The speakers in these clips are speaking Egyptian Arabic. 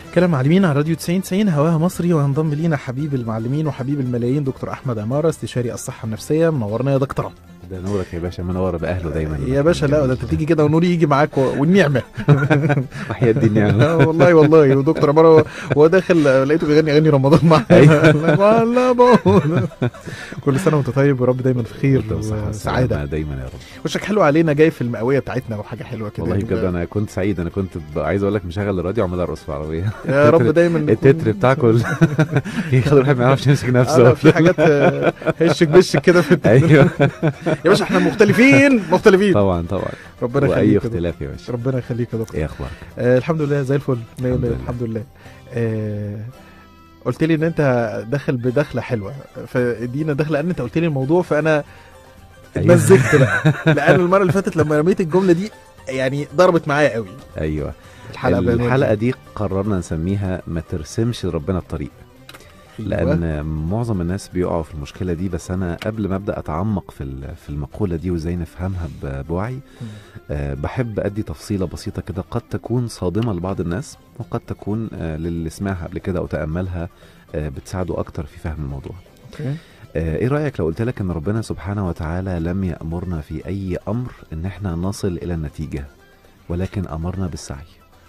كلام معلمين على راديو 90 90 هواها مصري وهنضم لينا حبيب المعلمين وحبيب الملايين دكتور احمد عماره استشاري الصحه النفسيه منورنا يا دكتوره ده نورك يا باشا منور باهله دايما يا باشا لا ده انت تيجي كده ونور يجي معاك و- والنعمه وحياة دي النعمه آه والله والله ودكتور عماره وهو داخل لقيته بيغني اغاني رمضان معايا أيوة. ولا بقول. كل سنه وانت طيب ورب دايما في خير وأنت بالصحة وسعاده والسلامة دايما يا رب وشك حلو علينا جاي في المئويه بتاعتنا وحاجه حلوه كده والله يعني. بجد انا كنت سعيد انا كنت ب- عايز اقول لك مشغل الراديو وعمال ارقص في العربيه يا رب دايما نكون- التتر بتاعكم يخلي الواحد ما يعرفش يمسك آه، لا، نفسه في حاجات آه، هشك بشك كده في ايوه يا باشا احنا مختلفين مختلفين طبعا طبعا ربنا واي يخليك يا دكتور. اختلاف يا باشا ربنا يخليك يا دكتور ايه اخبارك آه الحمد لله زي الفل مية الحمد مية لله. الحمد لله آه قلت لي ان انت داخل بدخله حلوه فادينا دخله لان انت قلت لي الموضوع فانا أيوة. اتمزجت بقى لان المره اللي فاتت لما رميت الجمله دي يعني ضربت معايا قوي ايوه الحلقه بقى الحلقه دي قررنا نسميها ما ترسمش لربنا الطريق لان معظم الناس بيقعوا في المشكله دي بس انا قبل ما ابدا اتعمق في ال- في المقوله دي وازاي نفهمها ب- بوعي آه، بحب ادي تفصيله بسيطه كده قد تكون صادمه لبعض الناس وقد تكون آه، للي سمعها قبل كده او تاملها آه، بتساعده اكتر في فهم الموضوع اوكي آه، ايه رايك لو قلت لك ان ربنا سبحانه وتعالى لم يامرنا في اي امر ان احنا نصل الى النتيجه ولكن امرنا بالسعي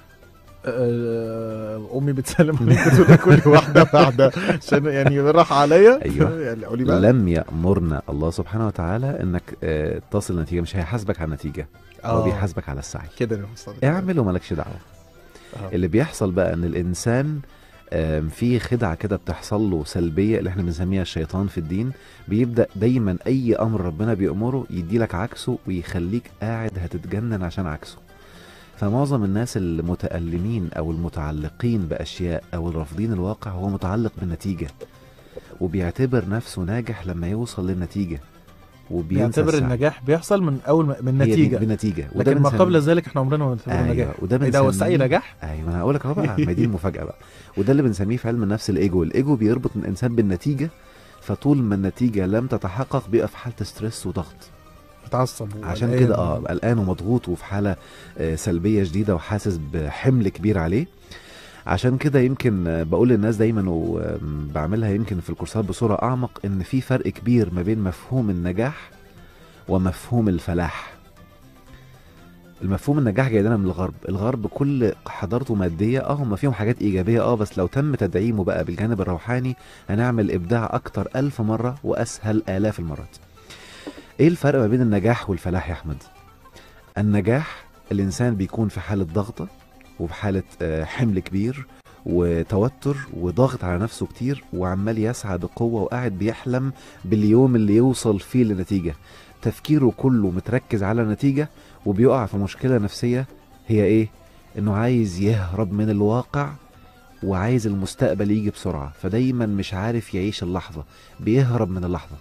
آه، امي بتسلم عليك وتقول لك كل واحده واحده عشان يعني راح عليا أيوة. يعني قولي بقى لم يامرنا الله سبحانه وتعالى انك آه، تصل لنتيجه مش هيحاسبك على النتيجه هو آه، بيحاسبك على السعي كده يا مصطفى. اعمل ومالكش دعوه آه. اللي بيحصل بقى ان الانسان آم، في خدعه كده بتحصل له سلبيه اللي احنا بنسميها الشيطان في الدين بيبدا دايما اي امر ربنا بيامره يديلك عكسه ويخليك قاعد هتتجنن عشان عكسه فمعظم الناس المتألمين او المتعلقين باشياء او الرافضين الواقع هو متعلق بالنتيجه وبيعتبر نفسه ناجح لما يوصل للنتيجه وبينسى بيعتبر السعي. النجاح بيحصل من اول ما- من هي دي نتيجه بالنتيجه وده لكن ما بنسميه- قبل ذلك احنا عمرنا ما نعتبره ايوه نجاح وده ايه ده هو السعي بنسميه- نجاح ايوه ما انا هقول لك اهو بقى ما هي دي المفاجاه بقى وده اللي بنسميه في علم النفس الايجو الايجو بيربط الانسان بالنتيجه فطول ما النتيجه لم تتحقق بيبقى في حاله ستريس وضغط متعصب عشان وقلقان. كده اه قلقان ومضغوط وفي حاله آه، سلبيه شديده وحاسس بحمل كبير عليه عشان كده يمكن آه، بقول للناس دايما وبعملها يمكن في الكورسات بصوره اعمق ان في فرق كبير ما بين مفهوم النجاح ومفهوم الفلاح المفهوم النجاح جاي لنا من الغرب الغرب كل حضارته ماديه اه هم فيهم حاجات ايجابيه اه بس لو تم تدعيمه بقى بالجانب الروحاني هنعمل ابداع اكتر الف مره واسهل الاف المرات ايه الفرق ما بين النجاح والفلاح يا احمد النجاح الانسان بيكون في حاله ضغطه وفي حاله آه، حمل كبير وتوتر وضغط على نفسه كتير وعمال يسعى بقوه وقاعد بيحلم باليوم اللي يوصل فيه لنتيجه تفكيره كله متركز على النتيجه وبيقع في مشكله نفسيه هي ايه انه عايز يهرب من الواقع وعايز المستقبل يجي بسرعه فدايما مش عارف يعيش اللحظه بيهرب من اللحظه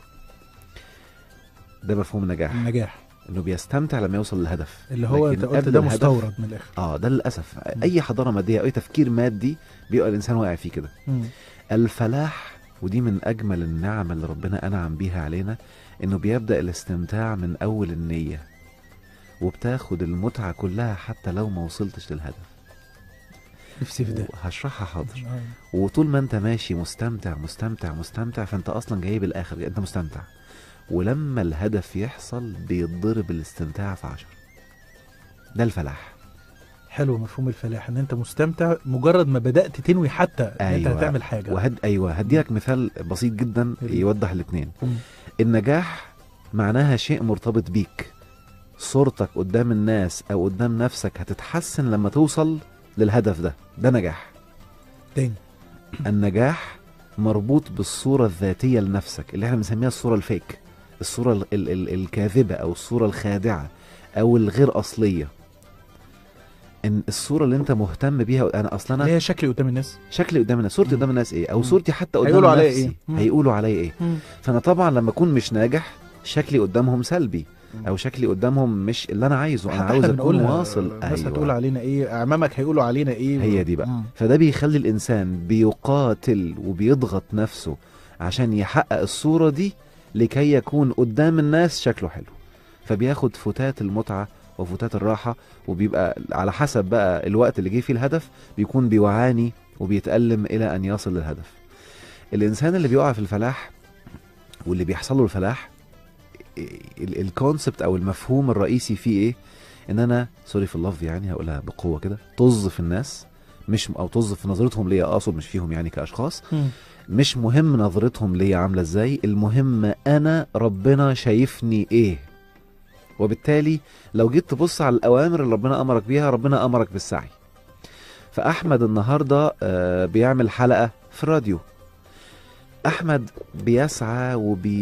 ده مفهوم النجاح النجاح انه بيستمتع لما يوصل للهدف اللي هو لكن انت قلت قبل ده الهدف- مستورد من الاخر اه ده للاسف اي حضاره ماديه اي تفكير مادي بيبقى الانسان واقع فيه كده مم. الفلاح ودي من اجمل النعم اللي ربنا انعم بيها علينا انه بيبدا الاستمتاع من اول النيه وبتاخد المتعه كلها حتى لو ما وصلتش للهدف نفسي في ده هشرحها حاضر آه. وطول ما انت ماشي مستمتع مستمتع مستمتع فانت اصلا جاي بالاخر انت مستمتع ولما الهدف يحصل بيتضرب الاستمتاع في عشر ده الفلاح حلو مفهوم الفلاح ان انت مستمتع مجرد ما بدات تنوي حتى ان انت أيوة. هتعمل حاجه وهد ايوه هديلك مثال بسيط جدا يا ريت. يوضح الاثنين مم. النجاح معناها شيء مرتبط بيك صورتك قدام الناس او قدام نفسك هتتحسن لما توصل للهدف ده ده نجاح تاني النجاح مربوط بالصورة الذاتية لنفسك اللي احنا بنسميها الصورة الفيك الصورة ال ال ال الكاذبة او الصورة الخادعة او الغير اصلية ان الصورة اللي انت مهتم بيها انا اصلا اللي انا هي شكلي قدام الناس شكلي قدام الناس صورتي مم. قدام الناس ايه او مم. صورتي حتى قدام هيقولوا عليا نفسي إيه؟ مم. هيقولوا عليا ايه فانا طبعا لما اكون مش ناجح شكلي قدامهم سلبي او شكلي قدامهم مش اللي انا عايزه انا حتى عاوز احنا اكون بنقولها، واصل الناس هتقول علينا ايه اعمامك هيقولوا علينا ايه هي دي بقى. مم. فده بيخلي الانسان بيقاتل وبيضغط نفسه عشان يحقق الصورة دي لكي يكون قدام الناس شكله حلو فبياخد فتات المتعة وفتات الراحة وبيبقى على حسب بقى الوقت اللي جه فيه الهدف بيكون بيعاني وبيتألم الى ان يصل للهدف الانسان اللي بيقع في الفلاح واللي بيحصل له الفلاح الكونسبت او المفهوم الرئيسي فيه ايه ان انا سوري في اللفظ يعني هقولها بقوه كده طز في الناس مش او طز في نظرتهم ليا اقصد مش فيهم يعني كاشخاص مش مهم نظرتهم ليا عامله ازاي المهم انا ربنا شايفني ايه وبالتالي لو جيت تبص على الاوامر اللي ربنا امرك بيها ربنا امرك بالسعي فاحمد النهارده آه، بيعمل حلقه في الراديو احمد بيسعى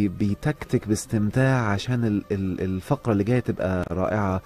وبيتكتك باستمتاع عشان ال- ال- الفقره اللي جايه تبقى رائعه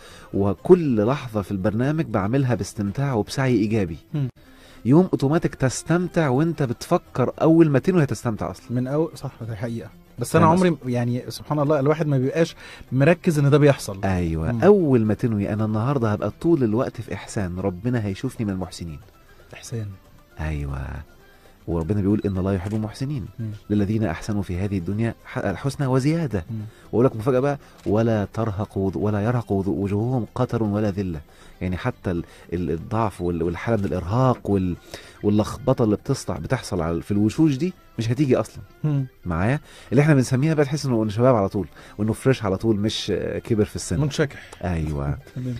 وكل لحظه في البرنامج بعملها باستمتاع وبسعي ايجابي مم. يوم اوتوماتيك تستمتع وانت بتفكر اول ما تنوي هتستمتع اصلا من اول صح دي حقيقه بس انا فاهم عمري يعني سبحان الله الواحد ما بيبقاش مركز ان ده بيحصل ايوه مم. اول ما تنوي انا النهارده هبقى طول الوقت في احسان ربنا هيشوفني من المحسنين احسان ايوه وربنا بيقول ان الله يحب المحسنين مم. للذين احسنوا في هذه الدنيا ح- الحسنى وزياده مم. واقول لك مفاجاه بقى ولا ترهق وض- ولا يرهق وض- وجوههم قتر ولا ذله يعني حتى ال- ال- الضعف وال- والحاله من الارهاق وال- واللخبطه اللي بتسطع بتحصل على في الوشوش دي مش هتيجي اصلا مم. معايا اللي احنا بنسميها بقى تحس انه إنه شباب على طول وانه فريش على طول مش آه، كبر في السن منشكح ايوه تمام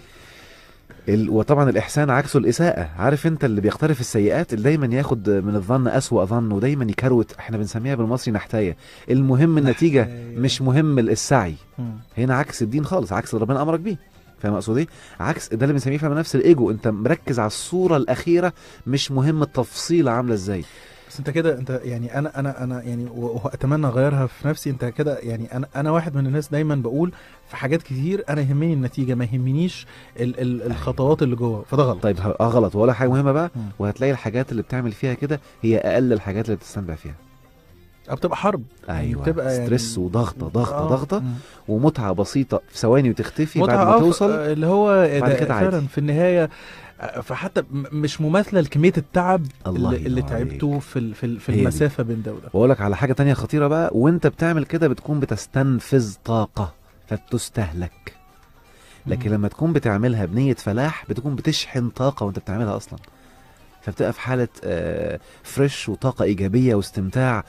ال... وطبعا الاحسان عكسه الاساءه عارف انت اللي بيقترف السيئات اللي دايما ياخد من الظن اسوأ ظن ودايما يكروت احنا بنسميها بالمصري نحتايه المهم النتيجه نحتاية. مش مهم السعي مم. هنا عكس الدين خالص عكس اللي ربنا امرك بيه فاهم اقصد ايه عكس ده اللي بنسميه فاهم نفس الايجو انت مركز على الصوره الاخيره مش مهم التفصيله عامله ازاي بس انت كده انت يعني انا انا انا يعني و- واتمنى اغيرها في نفسي انت كده يعني انا انا واحد من الناس دايما بقول في حاجات كتير انا يهمني النتيجه ما يهمنيش ال ال الخطوات اللي جوه فده غلط طيب ه- اه غلط ولا حاجه مهمه بقى مم. وهتلاقي الحاجات اللي بتعمل فيها كده هي اقل الحاجات اللي بتستمتع فيها أو بتبقى حرب يعني ايوه بتبقى يعني- ستريس وضغطه ضغطه آه. ضغطه مم. ومتعه بسيطه في ثواني وتختفي بعد متعة ما آه، توصل آه، اللي هو بعد ده كده عادي. فعلا في النهايه آه، فحتى م- مش مماثله لكميه التعب الله اللي, اللي ينور تعبته عليك. في ال- في, ال- في هي دي. المسافه بين ده وده واقول لك على حاجه تانية خطيره بقى وانت بتعمل كده بتكون بتستنفذ طاقه فبتستهلك لكن مم. لما تكون بتعملها بنيه فلاح بتكون بتشحن طاقه وانت بتعملها اصلا فبتبقى في حاله آه، فريش وطاقه ايجابيه واستمتاع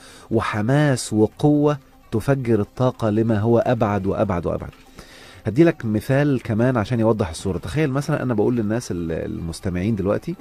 وحماس وقوه تفجر الطاقه لما هو ابعد وابعد وابعد هدي لك مثال كمان عشان يوضح الصوره تخيل مثلا انا بقول للناس ال- المستمعين دلوقتي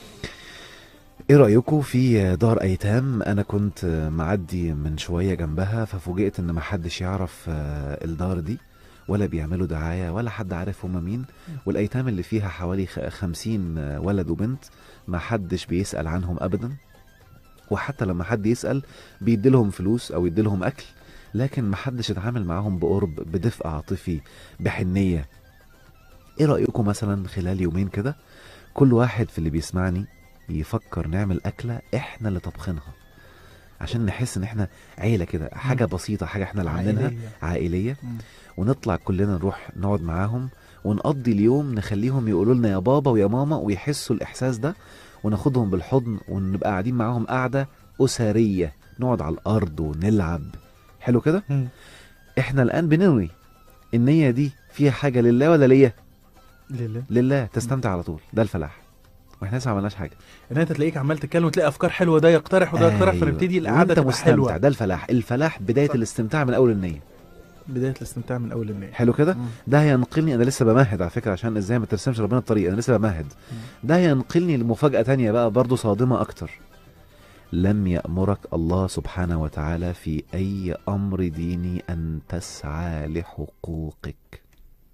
ايه رايكم في دار ايتام انا كنت معدي من شويه جنبها ففوجئت ان محدش يعرف آه، الدار دي ولا بيعملوا دعايه ولا حد عارف هما مين والايتام اللي فيها حوالي خ- خمسين آه، ولد وبنت ما حدش بيسال عنهم ابدا وحتى لما حد يسال بيديلهم فلوس او يديلهم اكل لكن ما حدش اتعامل معاهم بقرب بدفء عاطفي بحنيه ايه رايكم مثلا خلال يومين كده كل واحد في اللي بيسمعني يفكر نعمل اكله احنا اللي طبخينها عشان نحس ان احنا عيله كده حاجه بسيطه حاجه احنا اللي عاملينها عائلية. عائليه مم. ونطلع كلنا نروح نقعد معاهم ونقضي اليوم نخليهم يقولوا لنا يا بابا ويا ماما ويحسوا الاحساس ده وناخدهم بالحضن ونبقى قاعدين معاهم قعده اسريه نقعد على الارض ونلعب حلو كده مم. احنا الان بننوي النيه دي فيها حاجه لله ولا ليا لله لله تستمتع على طول ده الفلاح واحنا لسه ما عملناش حاجه ان انت تلاقيك عمال تتكلم وتلاقي افكار حلوه ده يقترح وده يقترح أيوة. فنبتدي القعده وانت تبقى مستمتع حلوه ده الفلاح الفلاح بدايه صح. الاستمتاع من اول النيه بدايه الاستمتاع من اول النهايه حلو كده مم. ده هينقلني انا لسه بمهد على فكره عشان ازاي ما ترسمش ربنا الطريق انا لسه بمهد ده هينقلني لمفاجاه تانية بقى برضو صادمه اكتر لم يأمرك الله سبحانه وتعالى في أي أمر ديني أن تسعى لحقوقك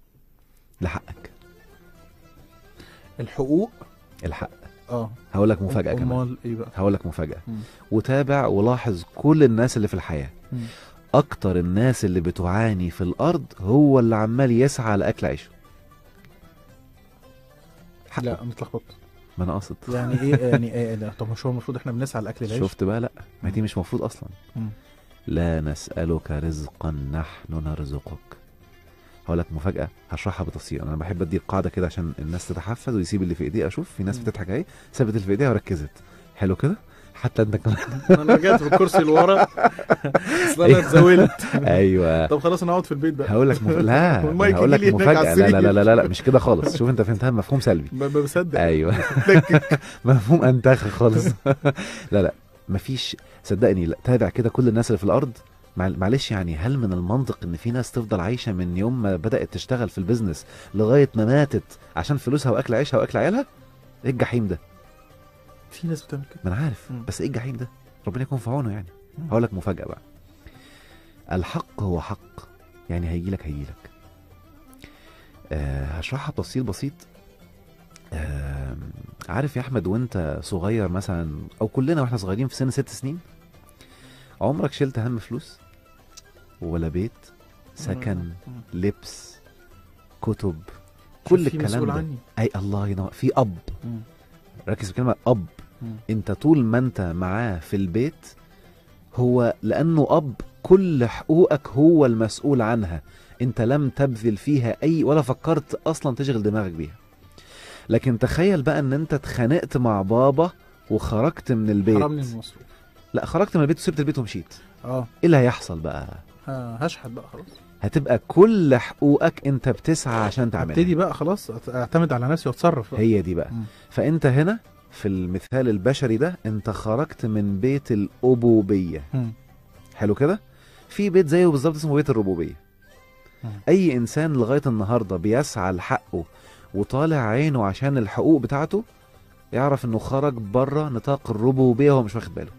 لحقك الحقوق الحق اه هقول لك مفاجأة كمان امال ايه بقى هقول لك مفاجأة مم. وتابع ولاحظ كل الناس اللي في الحياة مم. أكتر الناس اللي بتعاني في الأرض هو اللي عمال يسعى لأكل عيشه حقه. لا انا اتلخبطت ما أنا قصد يعني ايه يعني ايه لا طب مش هو المفروض احنا بنسعى لاكل العيش شفت بقى لا ما دي مش مفروض أصلا مم. لا نسألك رزقا نحن نرزقك هقول لك مفاجأة هشرحها بتفصيل أنا بحب أدي القاعدة كده عشان الناس تتحفز ويسيب اللي في إيديه أشوف في ناس مم. بتضحك أهي سابت اللي في إيديها وركزت حلو كده حتى انت كمان انا رجعت بالكرسي لورا اصل انا اتزاولت ايوه طب خلاص انا اقعد في البيت بقى هقول لك مف... لا والمايك هقول لك يجي لي هناك على مفاجاه لا لا السرير. لا لا لا مش كده خالص شوف انت فهمتها مفهوم سلبي ما ما بصدق ايوه مفهوم انتخ خالص لا لا مفيش صدقني لا تابع كده كل الناس اللي في الارض مع- معلش يعني هل من المنطق ان في ناس تفضل عايشه من يوم ما بدات تشتغل في البيزنس لغايه ما ماتت عشان فلوسها واكل عيشها واكل عيالها ايه الجحيم ده في ناس بتعمل كده ما انا عارف مم. بس ايه الجحيم ده ربنا يكون في عونه يعني مم. هقول لك مفاجاه بقى الحق هو حق يعني هيجي لك هيجي لك أه هشرحها بتفصيل بسيط أه عارف يا احمد وانت صغير مثلا او كلنا واحنا صغيرين في سن ست عمرك شلت هم فلوس ولا بيت سكن مم. لبس كتب شوف كل في الكلام مسؤول ده عني اي الله ينور في اب مم. ركز في كلمه اب مم. انت طول ما انت معاه في البيت هو لانه اب كل حقوقك هو المسؤول عنها انت لم تبذل فيها اي ولا فكرت اصلا تشغل دماغك بيها لكن تخيل بقى ان انت اتخانقت مع بابا وخرجت من البيت حرمني من المصروف لا خرجت من البيت وسبت البيت ومشيت اه ايه اللي هيحصل بقى ه- هشحت بقى خلاص هتبقى كل حقوقك انت بتسعى عشان تعملها ابتدي بقى خلاص أت- اعتمد على نفسي واتصرف بقى هي دي بقى مم. فانت هنا في المثال البشري ده انت خرجت من بيت الابوبيه مم. حلو كده في بيت زيه بالظبط اسمه بيت الربوبيه مم. اي انسان لغايه النهارده بيسعى لحقه وطالع عينه عشان الحقوق بتاعته يعرف انه خرج بره نطاق الربوبيه وهو مش واخد باله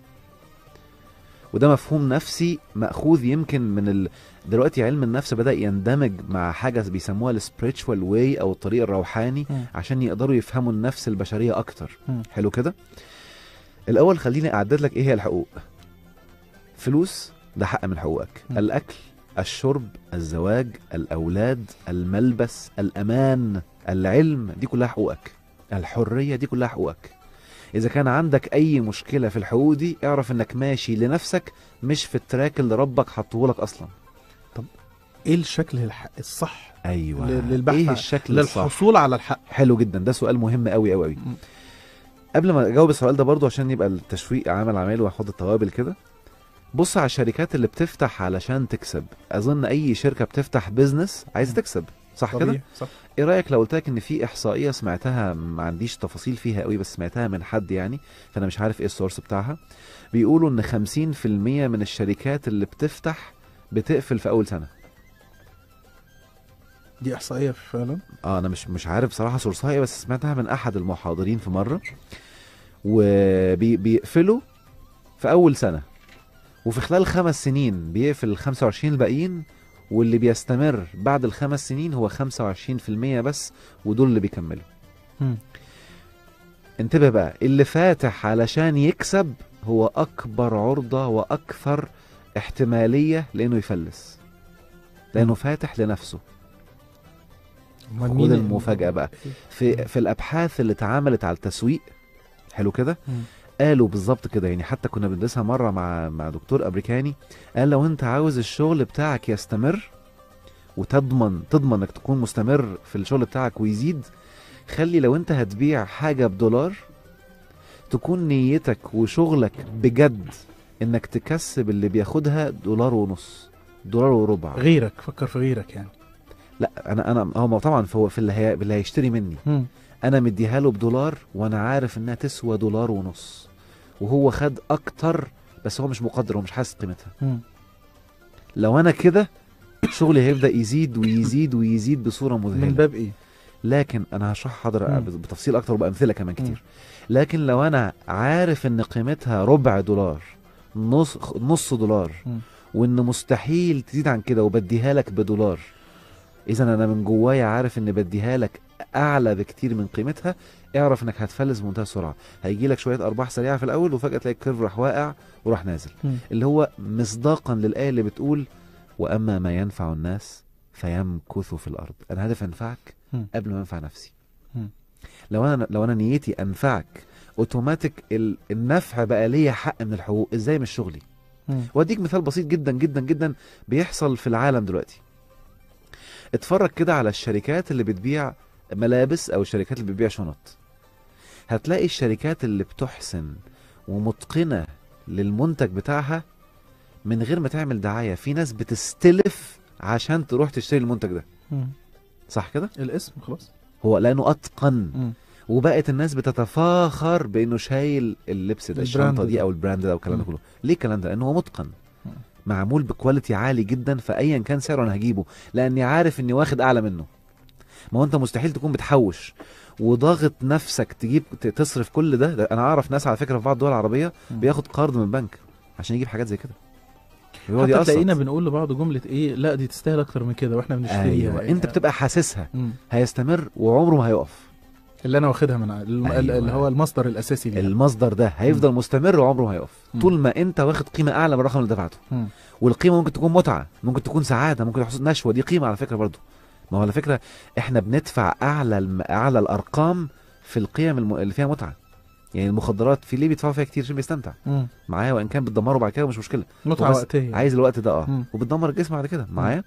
وده مفهوم نفسي ماخوذ يمكن من ال... دلوقتي علم النفس بدا يندمج مع حاجه بيسموها السبريتشوال واي او الطريق الروحاني مم. عشان يقدروا يفهموا النفس البشريه اكتر مم. حلو كده الاول خليني اعدد لك ايه هي الحقوق فلوس ده حق من حقوقك مم. الاكل الشرب الزواج الاولاد الملبس الامان العلم دي كلها حقوقك الحريه دي كلها حقوقك اذا كان عندك اي مشكله في الحقوق دي اعرف انك ماشي لنفسك مش في التراك اللي ربك حطه لك اصلا ايه الشكل الح- الصح ايوه ل- للبحث ايه عن- الشكل الصح للحصول على الحق حلو جدا ده سؤال مهم قوي قوي قوي مم. قبل ما اجاوب السؤال ده برضو عشان يبقى التشويق عمل عمال واحط التوابل كده بص على الشركات اللي بتفتح علشان تكسب اظن اي شركه بتفتح بيزنس عايزه تكسب صح كده طبيعي صح ايه رايك لو قلت لك ان في احصائيه سمعتها ما عنديش تفاصيل فيها قوي بس سمعتها من حد يعني فانا مش عارف ايه السورس بتاعها بيقولوا ان 50% من الشركات اللي بتفتح بتقفل في اول سنه دي احصائيه فعلا اه انا مش مش عارف صراحه سورسها ايه بس سمعتها من احد المحاضرين في مره وبيقفلوا في اول سنه وفي خلال خمس سنين بيقفل ال 25 الباقيين واللي بيستمر بعد الخمس سنين هو 25% بس ودول اللي بيكملوا مم. انتبه بقى اللي فاتح علشان يكسب هو اكبر عرضه واكثر احتماليه لانه يفلس لانه فاتح لنفسه أمال خد مين- المفاجأة بقى. في في الابحاث اللي اتعملت على التسويق حلو كده مم. قالوا بالظبط كده يعني حتى كنا بندرسها مره مع مع دكتور امريكاني قال لو انت عاوز الشغل بتاعك يستمر وتضمن تضمن انك تكون مستمر في الشغل بتاعك ويزيد خلي لو انت هتبيع حاجه بدولار تكون نيتك وشغلك بجد انك تكسب اللي بياخدها دولار ونص دولار وربع غيرك فكر في غيرك يعني لا انا انا هو طبعا في في اللي, هي اللي هيشتري مني مم. انا مديها له بدولار وانا عارف انها تسوى دولار ونص وهو خد اكتر بس هو مش مقدر هو مش حاسس قيمتها مم. لو انا كده شغلي هيبدا يزيد ويزيد ويزيد بصوره من مذهله باب ايه لكن انا هشرح حاضر مم. بتفصيل اكتر وبامثله كمان مم. كتير لكن لو انا عارف ان قيمتها ربع دولار نص نص دولار مم. وان مستحيل تزيد عن كده وبديها لك بدولار اذا انا من جوايا عارف ان بديها لك اعلى بكتير من قيمتها اعرف انك هتفلس بمنتهى السرعه هيجي لك شويه ارباح سريعه في الاول وفجاه تلاقي الكيرف راح واقع وراح نازل مم. اللي هو مصداقا للايه اللي بتقول واما ما ينفع الناس فيمكث في الارض انا هدف انفعك مم. قبل ما انفع نفسي مم. لو انا لو انا نيتي انفعك اوتوماتيك ال- النفع بقى ليا حق من الحقوق ازاي مش شغلي مم. واديك مثال بسيط جدا جدا جدا بيحصل في العالم دلوقتي اتفرج كده على الشركات اللي بتبيع ملابس او الشركات اللي بتبيع شنط هتلاقي الشركات اللي بتحسن ومتقنه للمنتج بتاعها من غير ما تعمل دعايه في ناس بتستلف عشان تروح تشتري المنتج ده مم. صح كده الاسم خلاص هو لانه اتقن مم. وبقت الناس بتتفاخر بانه شايل اللبس ده البراند الشنطه دي ده. او البراند ده او الكلام ده مم. كله ليه الكلام ده لانه هو متقن مم. معمول بكواليتي عالي جدا فايا كان سعره انا هجيبه لاني عارف اني واخد اعلى منه ما هو انت مستحيل تكون بتحوش وضاغط نفسك تجيب ت- تصرف كل ده, ده انا اعرف ناس على فكره في بعض الدول العربيه مم. بياخد قرض من البنك عشان يجيب حاجات زي كده يقعد حتى يقسط. تلاقينا بنقول لبعض جمله ايه لا دي تستاهل اكتر من كده واحنا بنشتريها ايوه يعني. انت بتبقى حاسسها مم. هيستمر وعمره ما هيقف اللي انا واخدها من ع- الم- أيوة. اللي هو المصدر الاساسي ليها المصدر ده هيفضل مستمر وعمره ما هيقف مم. طول ما انت واخد قيمه اعلى من الرقم اللي دفعته مم. والقيمه ممكن تكون متعه ممكن تكون سعاده ممكن تحصل نشوه دي قيمه على فكره برضو ما هو على فكره احنا بندفع اعلى الم... اعلى الارقام في القيم الم... اللي فيها متعه يعني المخدرات في ليه بيدفعوا فيها كتير عشان بيستمتع مم. معايا وان كان بتدمره بعد كده مش مشكله متعه وبس وقتيه عايز الوقت ده اه مم. وبتدمر الجسم بعد كده معايا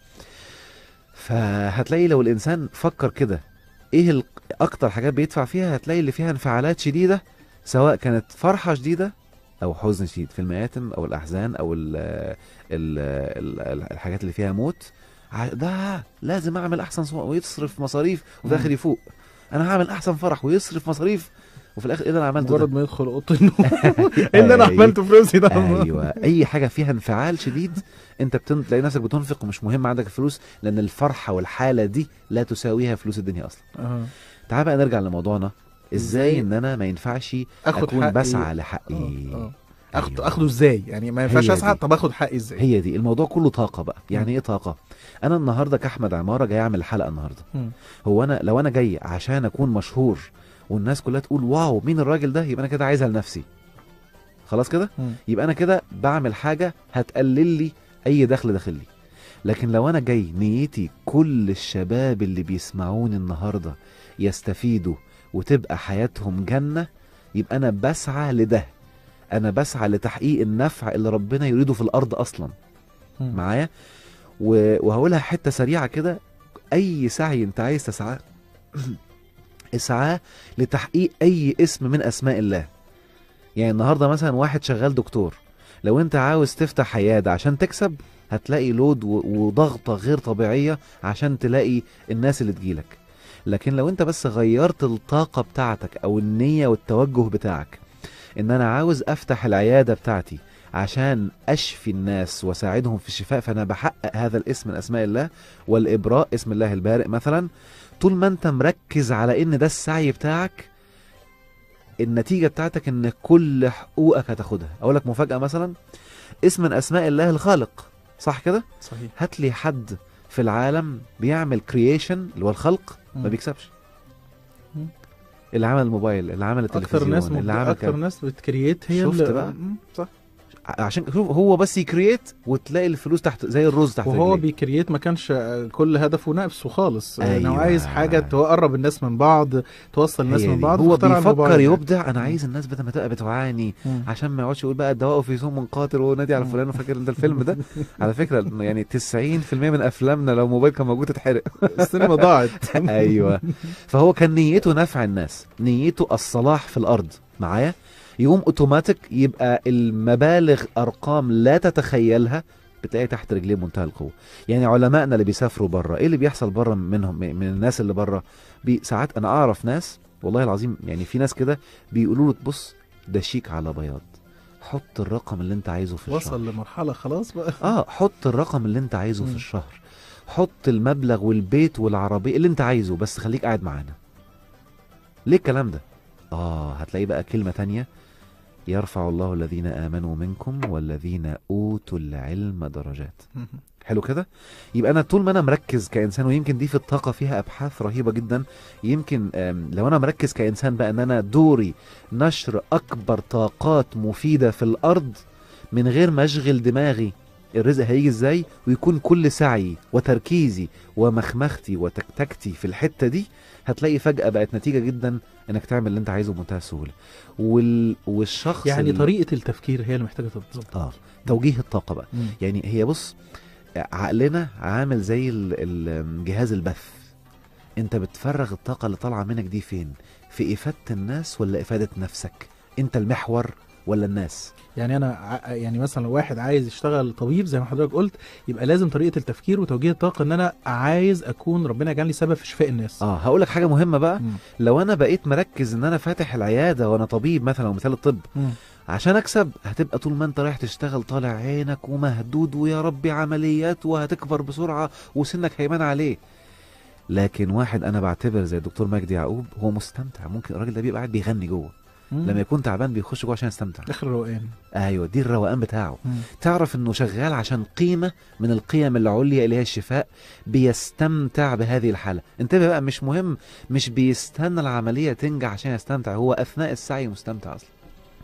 فهتلاقي لو الانسان فكر كده ايه ال... اكتر حاجات بيدفع فيها هتلاقي اللي فيها انفعالات شديده سواء كانت فرحه شديده او حزن شديد في المآتم او الاحزان او ال ال ال الحاجات اللي فيها موت ع- ده لازم اعمل احسن صور ويصرف مصاريف وفي الاخر يفوق انا هعمل احسن فرح ويصرف مصاريف وفي الاخر ايه اللي انا عملته مجرد ده ما يدخل اوضه النوم ايه اللي انا أيوة. عملته فلوسي ده ايوه اي حاجه فيها انفعال شديد انت بتن... تلاقي نفسك بتنفق ومش مهم عندك الفلوس لان الفرحه والحاله دي لا تساويها فلوس الدنيا اصلا آه. تعال بقى نرجع لموضوعنا ازاي إزاي ان انا ما ينفعش اخد اكون حقي بسعى لحقي آه. آه. اخده أيوة. اخده ازاي يعني ما ينفعش هي اسعى دي. طب اخد حقي ازاي هي دي الموضوع كله طاقه بقى يعني مم. ايه طاقه انا النهارده كاحمد عماره جاي اعمل حلقه النهارده مم. هو انا لو انا جاي عشان اكون مشهور والناس كلها تقول واو مين الراجل ده يبقى انا كده عايزها لنفسي خلاص كده مم. يبقى انا كده بعمل حاجه هتقلل لي اي دخل داخل لي لكن لو انا جاي نيتي كل الشباب اللي بيسمعوني النهارده يستفيدوا وتبقى حياتهم جنه يبقى انا بسعى لده انا بسعى لتحقيق النفع اللي ربنا يريده في الارض اصلا مم. معايا و- وهقولها حته سريعه كده اي سعي انت عايز تسعاه اسعاه لتحقيق اي اسم من اسماء الله يعني النهارده مثلا واحد شغال دكتور لو انت عاوز تفتح عياده عشان تكسب هتلاقي لود و- وضغطه غير طبيعيه عشان تلاقي الناس اللي تجيلك لكن لو انت بس غيرت الطاقه بتاعتك او النيه والتوجه بتاعك ان انا عاوز افتح العياده بتاعتي عشان اشفي الناس واساعدهم في الشفاء فانا بحقق هذا الاسم من اسماء الله والابراء اسم الله البارئ مثلا طول ما انت مركز على ان ده السعي بتاعك النتيجه بتاعتك ان كل حقوقك هتاخدها اقول لك مفاجاه مثلا اسم من اسماء الله الخالق صح كده صحيح هات لي حد في العالم بيعمل كرييشن اللي هو الخلق ما مم. بيكسبش مم. اللي عمل الموبايل اللي عمل التلفزيون اكتر ناس اللي مب... عمل اكتر كده. ناس بتكريت هي شفت اللي... بقى؟ مم. صح عشان شوف هو بس يكرييت وتلاقي الفلوس تحت زي الرز تحت وهو رجليه. بيكريت ما كانش كل هدفه نفسه خالص يعني هو أيوة. عايز حاجه تقرب الناس من بعض توصل الناس هي من دي. بعض هو فاخترع بيفكر الموبايل ده. يبدع انا مم. عايز الناس بدل ما تبقى بتعاني مم. عشان ما يقعدش يقول بقى الدواء في سم قاتل ونادي على مم. فلان وفاكر انت الفيلم ده على فكره يعني 90% من افلامنا لو موبايل كان موجود تتحرق السينما ضاعت ايوه فهو كان نيته نفع الناس نيته الصلاح في الارض معايا يقوم اوتوماتيك يبقى المبالغ ارقام لا تتخيلها بتلاقي تحت رجليه بمنتهى القوه يعني علمائنا اللي بيسافروا بره ايه اللي بيحصل بره منهم من الناس اللي بره بي ساعات انا اعرف ناس والله العظيم يعني في ناس كده بيقولوا له بص ده شيك على بياض حط الرقم اللي انت عايزه في الشهر وصل لمرحله خلاص بقى اه حط الرقم اللي انت عايزه في مم. الشهر حط المبلغ والبيت والعربية اللي انت عايزه بس خليك قاعد معانا ليه الكلام ده اه هتلاقي بقى كلمة تانية يرفع الله الذين آمنوا منكم والذين أوتوا العلم درجات حلو كده يبقى انا طول ما انا مركز كانسان ويمكن دي في الطاقه فيها ابحاث رهيبه جدا يمكن آم، لو انا مركز كانسان بقى ان انا دوري نشر اكبر طاقات مفيده في الارض من غير ما اشغل دماغي الرزق هيجي ازاي ويكون كل سعيي وتركيزي ومخمختي وتكتكتي في الحته دي هتلاقي فجاه بقت نتيجه جدا انك تعمل اللي انت عايزه بمنتهى السهوله وال... والشخص يعني ال- طريقه التفكير هي اللي محتاجه تتظبط اه توجيه الطاقه بقى مم. يعني هي بص عقلنا عامل زي ال- ال- جهاز البث انت بتفرغ الطاقه اللي طالعه منك دي فين في افاده الناس ولا افاده نفسك انت المحور ولا الناس يعني انا ع- يعني مثلا لو واحد عايز يشتغل طبيب زي ما حضرتك قلت يبقى لازم طريقه التفكير وتوجيه الطاقه ان انا عايز اكون ربنا يجعل لي سبب في شفاء الناس اه هقول لك حاجه مهمه بقى مم. لو انا بقيت مركز ان انا فاتح العياده وانا طبيب مثلا او مثال الطب مم. عشان اكسب هتبقى طول ما انت رايح تشتغل طالع عينك ومهدود ويا ربي عمليات وهتكبر بسرعه وسنك هيبان عليه لكن واحد انا بعتبر زي الدكتور مجدي يعقوب هو مستمتع ممكن الراجل ده بيبقى قاعد بيغني جوه مم. لما يكون تعبان بيخش جوه عشان يستمتع اخر روقان ايوه دي الروقان بتاعه مم. تعرف انه شغال عشان قيمه من القيم العليا اللي هي الشفاء بيستمتع بهذه الحاله انتبه بقى مش مهم مش بيستنى العمليه تنجح عشان يستمتع هو اثناء السعي مستمتع اصلا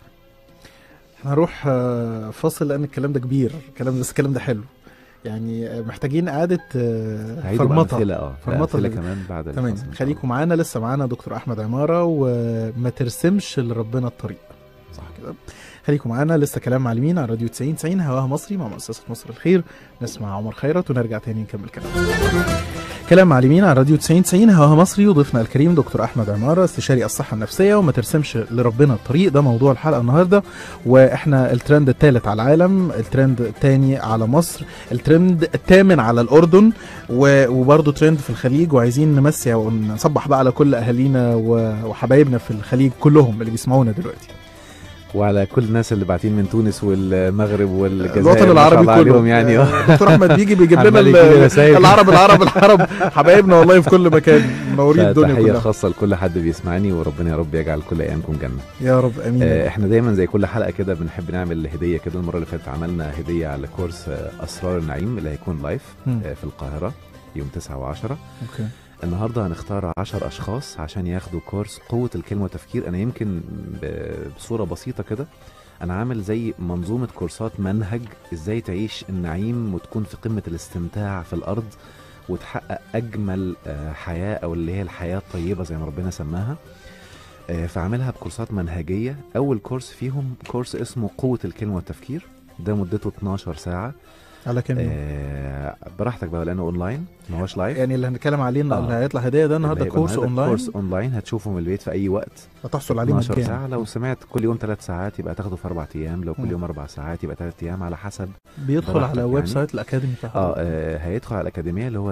هنروح آه، فاصل لان الكلام ده كبير الكلام بس الكلام ده حلو يعني آه، محتاجين اعاده آه، هعيدوا فرمطه امثله اه فرمطة امثله اللي- كمان بعد تمام الفاصل إن شاء خليكم معانا لسه معانا دكتور احمد عماره وما ترسمش لربنا الطريق صح كده خليكم معانا لسه كلام معلمين على راديو 90 90 هواها مصري مع مؤسسه مصر الخير نسمع عمر خيرت ونرجع تاني نكمل كلام كلام معلمين على راديو 90 90 هواها مصري وضيفنا الكريم دكتور احمد عماره استشاري الصحه النفسيه وما ترسمش لربنا الطريق ده موضوع الحلقه النهارده واحنا الترند الثالث على العالم الترند الثاني على مصر الترند الثامن على الاردن و- وبرضه ترند في الخليج وعايزين نمسي ونصبح بقى على كل اهالينا و- وحبايبنا في الخليج كلهم اللي بيسمعونا دلوقتي وعلى كل الناس اللي باعتين من تونس والمغرب والجزائر الوطن ما شاء العربي الله كله عليهم يعني آه، دكتور احمد بيجي بيجيب لنا عمال ال- يجيب لي رسايل. العرب العرب العرب حبايبنا والله في كل مكان منورين الدنيا تحيه كلها خاصه لكل حد بيسمعني وربنا يا رب يجعل كل ايامكم جنه يا رب امين آه، احنا دايما زي كل حلقه كده بنحب نعمل هديه كده المره اللي فاتت عملنا هديه على كورس آه، اسرار النعيم اللي هيكون لايف مم. آه، في القاهره يوم 9 و10 اوكي النهارده هنختار 10 اشخاص عشان ياخدوا كورس قوه الكلمه والتفكير انا يمكن ب- بصوره بسيطه كده انا عامل زي منظومه كورسات منهج ازاي تعيش النعيم وتكون في قمه الاستمتاع في الارض وتحقق اجمل آه، حياه او اللي هي الحياه الطيبه زي ما ربنا سماها آه، فعاملها بكورسات منهجيه اول كورس فيهم كورس اسمه قوه الكلمه والتفكير ده مدته 12 ساعه على كام يوم آه براحتك بقى لانه اونلاين ما هوش لايف يعني اللي هنتكلم عليه آه. اللي هيطلع هديه ده النهارده اللي هيبقى كورس النهاردة اونلاين كورس اونلاين هتشوفه من البيت في اي وقت هتحصل عليه 12 مجانا ساعه لو سمعت كل يوم ثلاث ساعات يبقى تاخده في اربع ايام لو مم. كل يوم اربع ساعات يبقى ثلاث ايام على حسب بيدخل براحتك على ويب يعني. سايت الاكاديمي بتاع اه, حضرتك. آه هيدخل على الاكاديميه اللي هو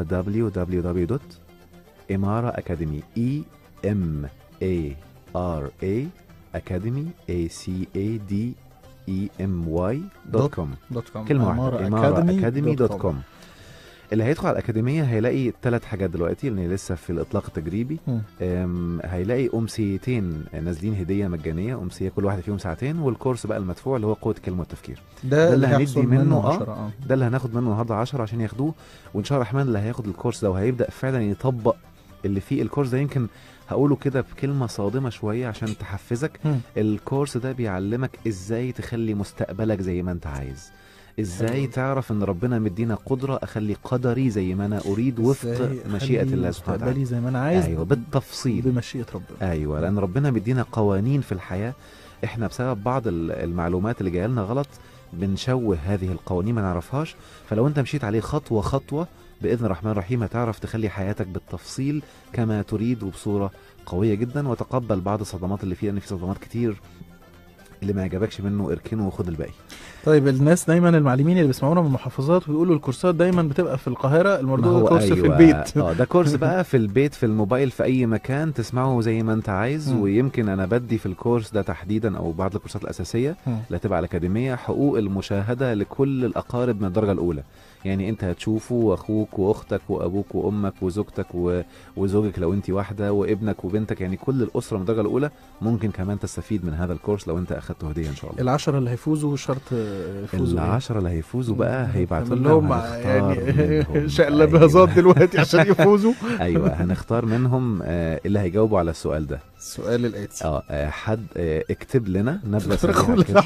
www.imara academy e m a r a academy a c a d e m y دوت كوم دوت كوم كلمه عمارة واحده اماره أكاديمي اكاديمي دوت كوم. كوم اللي هيدخل على الاكاديميه هيلاقي ثلاث حاجات دلوقتي لان لسه في الاطلاق التجريبي مم. أم، هيلاقي امسيتين نازلين هديه مجانيه امسيه كل واحده فيهم ساعتين والكورس بقى المدفوع اللي هو قوه الكلمه والتفكير ده, اللي اللي هندي هيحصل منه، منه آه. 10 اه ده اللي هناخد منه النهارده 10 عشان ياخدوه وان شاء الله الرحمن اللي هياخد الكورس ده وهيبدا فعلا يطبق اللي فيه الكورس ده يمكن هقوله كده بكلمه صادمه شويه عشان تحفزك مم. الكورس ده بيعلمك ازاي تخلي مستقبلك زي ما انت عايز ازاي حلو. تعرف ان ربنا مدينا قدره اخلي قدري زي ما انا اريد وفق إزاي مشيئه أخلي الله سبحانه وتعالى مستقبلي زي ما انا عايز ايوه بالتفصيل بمشيئه ربنا ايوه لان ربنا مدينا قوانين في الحياه احنا بسبب بعض ال- المعلومات اللي جايه لنا غلط بنشوه هذه القوانين ما نعرفهاش فلو انت مشيت عليه خطوه خطوه باذن الرحمن الرحيم هتعرف تخلي حياتك بالتفصيل كما تريد وبصوره قويه جدا وتقبل بعض الصدمات اللي فيها لان في صدمات كتير اللي ما عجبكش منه اركنه وخد الباقي طيب الناس دايما المعلمين اللي بيسمعونا من المحافظات ويقولوا الكورسات دايما بتبقى في القاهره ما الموضوع هو ده كورس أيوة. في البيت اه ده كورس بقى في البيت في الموبايل في اي مكان تسمعه زي ما انت عايز مم. ويمكن انا بدي في الكورس ده تحديدا او بعض الكورسات الاساسيه مم. اللي هتبقى على الاكاديميه حقوق المشاهده لكل الاقارب من الدرجه الاولى يعني انت هتشوفه واخوك واختك وابوك وامك وزوجتك و... وزوجك لو انت واحده وابنك وبنتك يعني كل الاسره من الدرجه الاولى ممكن كمان تستفيد من هذا الكورس لو انت اخدته هديه ان شاء الله العشرة اللي هيفوزوا شرط يفوزوا إيه؟ العشرة اللي هيفوزوا بقى هيبعتوا اللي لنا هم وهنختار يعني منهم. شقلبازات أيوة. دلوقتي عشان يفوزوا ايوه هنختار منهم آه، اللي هيجاوبوا على السؤال ده السؤال الاتي اه آه، حد آه، اكتب لنا نبذه فراخ سريعة ولا كده.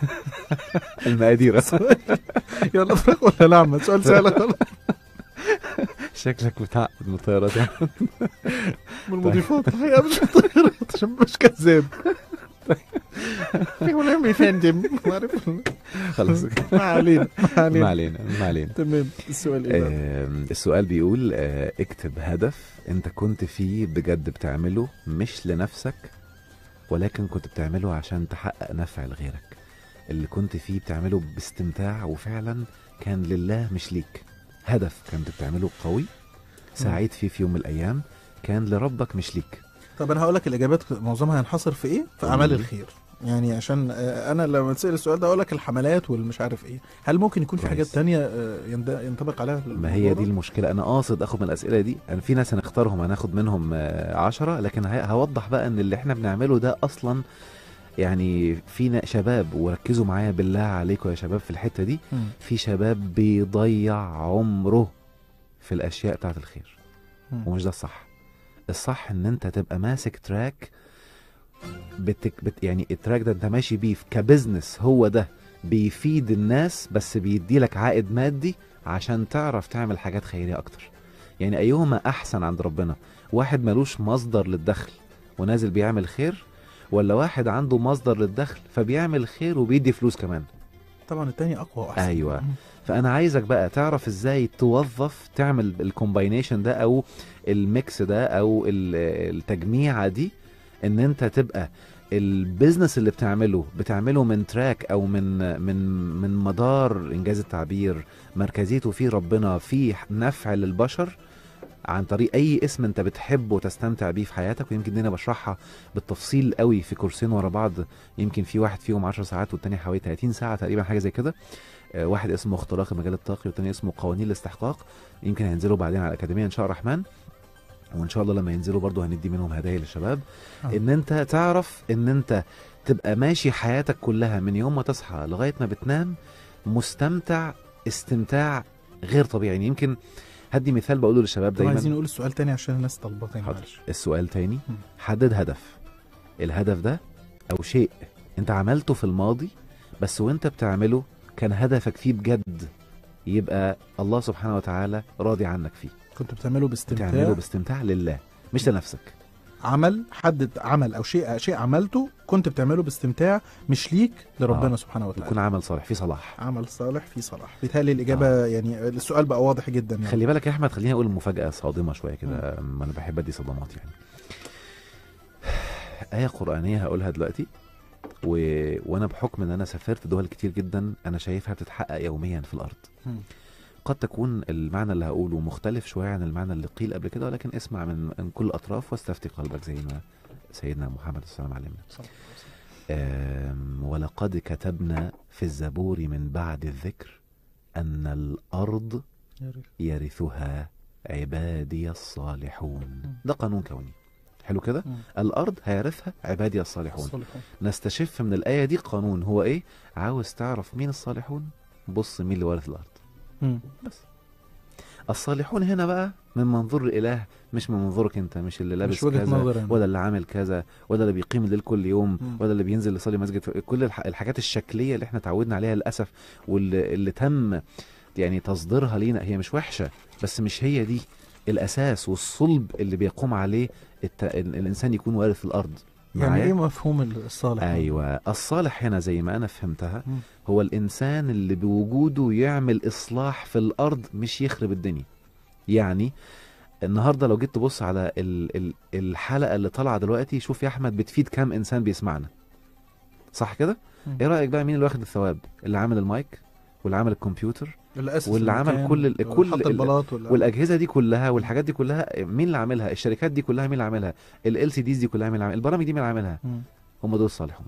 المقادير يلا فراخ ولا لحمه سؤال سهل خالص شكلك متعقد من الطيارات يعني. من المضيفات الحقيقه مش الطيارات عشان مش كذاب في ملام يا فندم ما عارف خلاص ما علينا ما ما علينا علينا ما علينا تمام السؤال ايه بقى؟ آم، السؤال بيقول آه، اكتب هدف انت كنت فيه بجد بتعمله مش لنفسك ولكن كنت بتعمله عشان تحقق نفع لغيرك اللي كنت فيه بتعمله باستمتاع وفعلا كان لله مش ليك هدف كنت بتعمله قوي سعيد فيه في يوم من الايام كان لربك مش ليك طب انا هقول لك الاجابات معظمها هينحصر في ايه في قول اعمال لي. الخير يعني عشان آه، انا لما تسال السؤال ده اقول لك الحملات والمش عارف ايه هل ممكن يكون في كويس. حاجات تانية آه، يند- ينطبق عليها ما هي دي المشكلة أنا قاصد أخد من الأسئلة دي أنا في ناس هنختارهم هناخد منهم آه، عشرة لكن هي- هوضح بقى إن اللي إحنا بنعمله ده أصلا يعني فينا شباب وركزوا معايا بالله عليكم يا شباب في الحتة دي مم. في شباب بيضيع عمره في الأشياء بتاعت الخير مم. ومش ده الصح الصح إن أنت تبقى ماسك تراك بتك بت يعني التراك ده أنت ماشي بيه كبزنس هو ده بيفيد الناس بس بيدي لك عائد مادي عشان تعرف تعمل حاجات خيرية أكتر يعني أيهما أحسن عند ربنا واحد ملوش مصدر للدخل ونازل بيعمل خير ولا واحد عنده مصدر للدخل فبيعمل خير وبيدي فلوس كمان طبعا التاني اقوى واحسن أيوة. مم. فانا عايزك بقى تعرف ازاي توظف تعمل الكومباينيشن ده او الميكس ده او ال- التجميعه دي ان انت تبقى البيزنس اللي بتعمله بتعمله من تراك او من من من مدار انجاز التعبير مركزيته فيه ربنا فيه نفع للبشر عن طريق اي اسم انت بتحبه وتستمتع بيه في حياتك ويمكن دي انا بشرحها بالتفصيل قوي في كورسين ورا بعض يمكن في واحد فيهم 10 ساعات والتاني حوالي 30 ساعه تقريبا حاجه زي كده آه، واحد اسمه اختراق المجال الطاقي والتاني اسمه قوانين الاستحقاق يمكن هينزلوا بعدين على الاكاديميه ان شاء الرحمن وان شاء الله لما ينزلوا برضو هندي منهم هدايا للشباب آه. ان انت تعرف ان انت تبقى ماشي حياتك كلها من يوم ما تصحى لغايه ما بتنام مستمتع استمتاع غير طبيعي يعني يمكن هدي مثال بقوله للشباب طب عايزين دايما نقول السؤال تاني عشان الناس طالباه تاني حاضر. معلش السؤال تاني مم. حدد هدف الهدف ده او شيء انت عملته في الماضي بس وانت بتعمله كان هدفك فيه بجد يبقى الله سبحانه وتعالى راضي عنك فيه كنت بتعمله باستمتاع تعمله باستمتاع لله مش لنفسك عمل حدد عمل او شيء شيء عملته كنت بتعمله باستمتاع مش ليك لربنا آه. سبحانه وتعالى يكون عمل صالح فيه صلاح عمل صالح في صلاح بالتالي الاجابه يعني السؤال بقى واضح جدا يعني خلي بالك يا احمد خليني اقول مفاجاه صادمه شويه كده ما انا بحب ادي صدمات يعني ايه قرانيه هقولها دلوقتي و... وانا بحكم ان انا سافرت دول كتير جدا انا شايفها بتتحقق يوميا في الارض مم. قد تكون المعنى اللي هقوله مختلف شويه عن المعنى اللي قيل قبل كده ولكن اسمع من, من كل الاطراف واستفتي قلبك زي ما سيدنا محمد صلى الله عليه وسلم علمنا صلى الله عليه وسلم. آم، ولقد كتبنا في الزبور من بعد الذكر أن الأرض يا ريت. يرثها عبادي الصالحون مم. ده قانون كوني حلو كده مم. الأرض هيرثها عبادي الصالحون الصالحون. نستشف من الآية دي قانون هو إيه عاوز تعرف مين الصالحون بص مين اللي وارث الأرض مم. بس الصالحون هنا بقى من منظور الإله مش من منظورك أنت مش اللي لابس مش وجهه كذا نظر يعني. ولا اللي عامل كذا ولا اللي بيقيم الليل كل يوم مم. ولا اللي بينزل يصلي مسجد كل الح- الحاجات الشكليه اللي احنا اتعودنا عليها للاسف واللي اللي تم يعني تصديرها لينا هي مش وحشه بس مش هي دي الاساس والصلب اللي بيقوم عليه الت... ال- الانسان يكون وارث الارض يعني معايا؟ ايه مفهوم الصالح ايوه الصالح هنا زي ما انا فهمتها مم. هو الانسان اللي بوجوده يعمل اصلاح في الارض مش يخرب الدنيا يعني النهارده لو جيت تبص على ال ال الحلقه اللي طالعه دلوقتي شوف يا احمد بتفيد كام انسان بيسمعنا صح كده مم. ايه رايك بقى مين اللي واخد الثواب اللي عامل المايك واللي عامل الكمبيوتر اللي أسس واللي عمل المكان، كل ال- واللي كل حط ال- البلاط ولا والاجهزه دي كلها والحاجات دي كلها مين اللي عاملها الشركات دي كلها مين اللي عاملها ال سي ديز دي كلها مين اللي عاملها البرامج دي مين اللي عاملها مم. هم دول الصالحون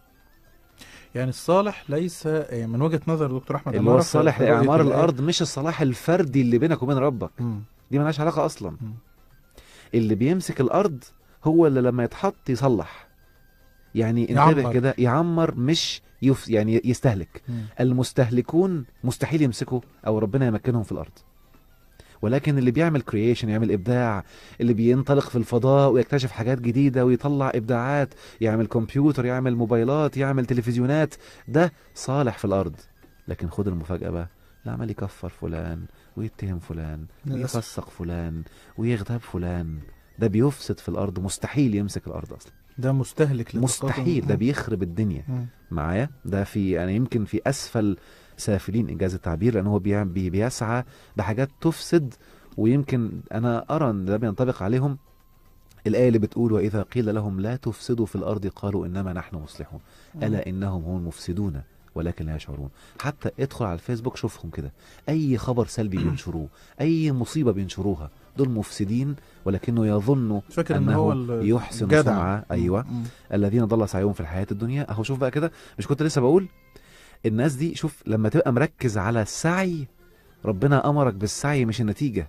يعني الصالح ليس آه، من وجهه نظر دكتور احمد اللي هو عمارة في الصالح رؤية لاعمار الآية. الارض مش الصلاح الفردي اللي بينك وبين ربك مم. دي ملهاش علاقه اصلا مم. اللي بيمسك الارض هو اللي لما يتحط يصلح يعني انتبه يعمر. كده يعمر مش يف يعني يستهلك مم. المستهلكون مستحيل يمسكوا او ربنا يمكنهم في الارض ولكن اللي بيعمل كرييشن يعمل ابداع اللي بينطلق في الفضاء ويكتشف حاجات جديده ويطلع ابداعات يعمل كمبيوتر يعمل موبايلات يعمل تلفزيونات ده صالح في الارض لكن خد المفاجاه بقى لا عمال يكفر فلان ويتهم فلان للأسف. ويفسق فلان ويغتاب فلان ده بيفسد في الارض مستحيل يمسك الارض اصلا ده مستهلك لطاقته. مستحيل ده مم. بيخرب الدنيا مم. معايا ده في يعني يمكن في اسفل سافلين انجاز التعبير لان هو بي- بي- بيسعى بحاجات تفسد ويمكن انا ارى ان ده بينطبق عليهم الآية اللي بتقول وإذا قيل لهم لا تفسدوا في الأرض قالوا إنما نحن مصلحون ألا إنهم هم المفسدون ولكن لا يشعرون حتى ادخل على الفيسبوك شوفهم كده أي خبر سلبي بينشروه أي مصيبة بينشروها دول مفسدين ولكنه يظن مش فاكر ان أنه هو ال- يحسن جدع. صنعة أيوة مم. الذين ضل سعيهم في الحياة الدنيا أهو شوف بقى كده مش كنت لسه بقول الناس دي شوف لما تبقى مركز على السعي ربنا أمرك بالسعي مش النتيجة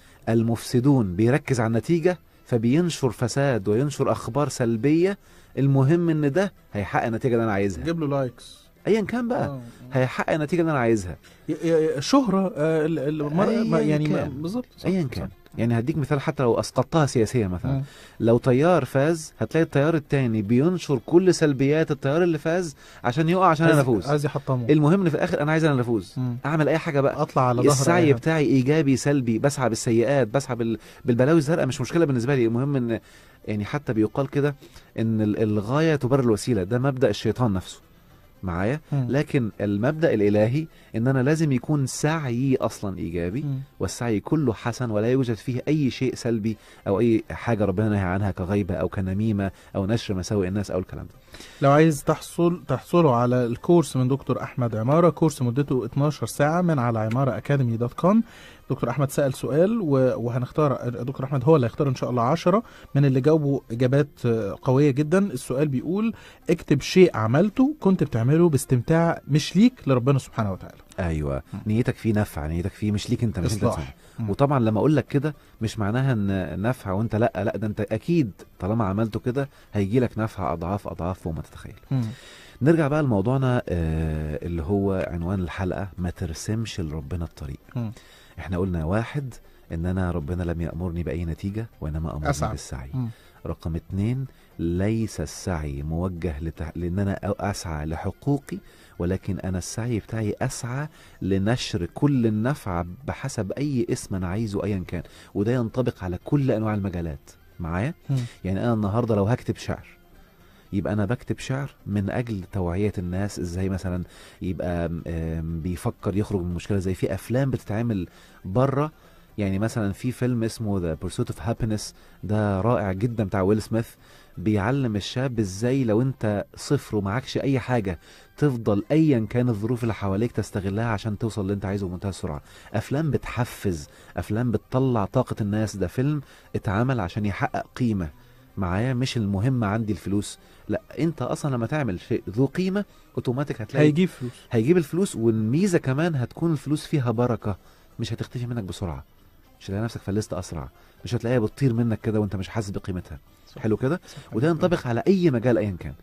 المفسدون بيركز على النتيجة فبينشر فساد وينشر أخبار سلبية المهم إن ده هيحقق النتيجة اللي أنا عايزها جيب له لايكس أيا كان بقى آه. هيحقق النتيجة اللي أنا عايزها ي- ي- شهرة آه، ال- ال- مر- ما- أياً يعني ما- كان. بالظبط صح، أيا صح. كان يعني هديك مثال حتى لو أسقطتها سياسيا مثلا مم. لو طيار فاز هتلاقي الطيار التاني بينشر كل سلبيات الطيار اللي فاز عشان يقع عشان انا عايز- افوز عايز يحطمه المهم ان في الاخر انا عايز انا اللي افوز مم. اعمل اي حاجه بقى اطلع على ظهر السعي أي بتاعي ايجابي سلبي بسعى بالسيئات بسعى بال... بالبلاوي الزرقاء مش مشكله بالنسبه لي المهم ان يعني حتى بيقال كده ان ال- الغايه تبرر الوسيله ده مبدا الشيطان نفسه معايا مم. لكن المبدا الالهي ان انا لازم يكون سعيي اصلا ايجابي مم. والسعي كله حسن ولا يوجد فيه أي شيء سلبي أو أي حاجة ربنا نهى عنها كغيبة أو كنميمة أو نشر مساوئ الناس أو الكلام ده لو عايز تحصل تحصلوا على الكورس من دكتور احمد عماره كورس مدته 12 ساعه من على عماره اكاديمي دوت كوم دكتور احمد سال سؤال و- وهنختار دكتور احمد هو اللي هيختار ان شاء الله 10 من اللي جاوبوا اجابات آه، قويه جدا السؤال بيقول اكتب شيء عملته كنت بتعمله باستمتاع مش ليك لربنا سبحانه وتعالى أيوة م. نيتك فيه نفع نيتك فيه مش ليك أنت مش أنت إصلاح. تسمع. مم. وطبعا لما أقول لك كده مش معناها إن نفع وأنت لأ لأ ده أنت أكيد طالما عملته كده هيجي لك نفع أضعاف أضعاف فوق ما تتخيل مم. نرجع بقى لموضوعنا آه اللي هو عنوان الحلقة ما ترسمش لربنا الطريق مم. احنا قلنا واحد ان انا ربنا لم يأمرني بأي نتيجة وانما امرني أسعى. بالسعي مم. رقم اتنين ليس السعي موجه لتح... لان انا أ- اسعى لحقوقي ولكن انا السعي بتاعي اسعى لنشر كل النفع بحسب اي اسم انا عايزه ايا كان وده ينطبق على كل انواع المجالات معايا مم. يعني انا النهارده لو هكتب شعر يبقى انا بكتب شعر من اجل توعيه الناس ازاي مثلا يبقى آم، بيفكر يخرج من المشكله زي في افلام بتتعمل بره يعني مثلا في فيلم اسمه ذا بيرسوت اوف هابينس ده رائع جدا بتاع ويل سميث بيعلم الشاب ازاي لو انت صفر ومعكش اي حاجه تفضل ايا كان الظروف اللي حواليك تستغلها عشان توصل اللي انت عايزه بمنتهى السرعه افلام بتحفز افلام بتطلع طاقه الناس ده فيلم اتعمل عشان يحقق قيمه معايا مش المهم عندي الفلوس لا انت اصلا لما تعمل شيء ذو قيمه اوتوماتيك هتلاقي هيجيب فلوس هيجيب الفلوس والميزه كمان هتكون الفلوس فيها بركه مش هتختفي منك بسرعه مش هتلاقي نفسك فلست اسرع مش هتلاقيها بتطير منك كده وانت مش حاسس بقيمتها صح. حلو كده صح. وده ينطبق على اي مجال ايا كان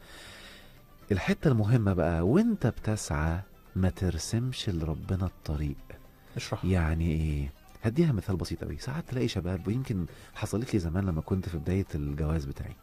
الحته المهمه بقى وانت بتسعى ما ترسمش لربنا الطريق اشرح يعني ايه هديها مثال بسيط قوي ساعات تلاقي شباب ويمكن حصلت لي زمان لما كنت في بدايه الجواز بتاعي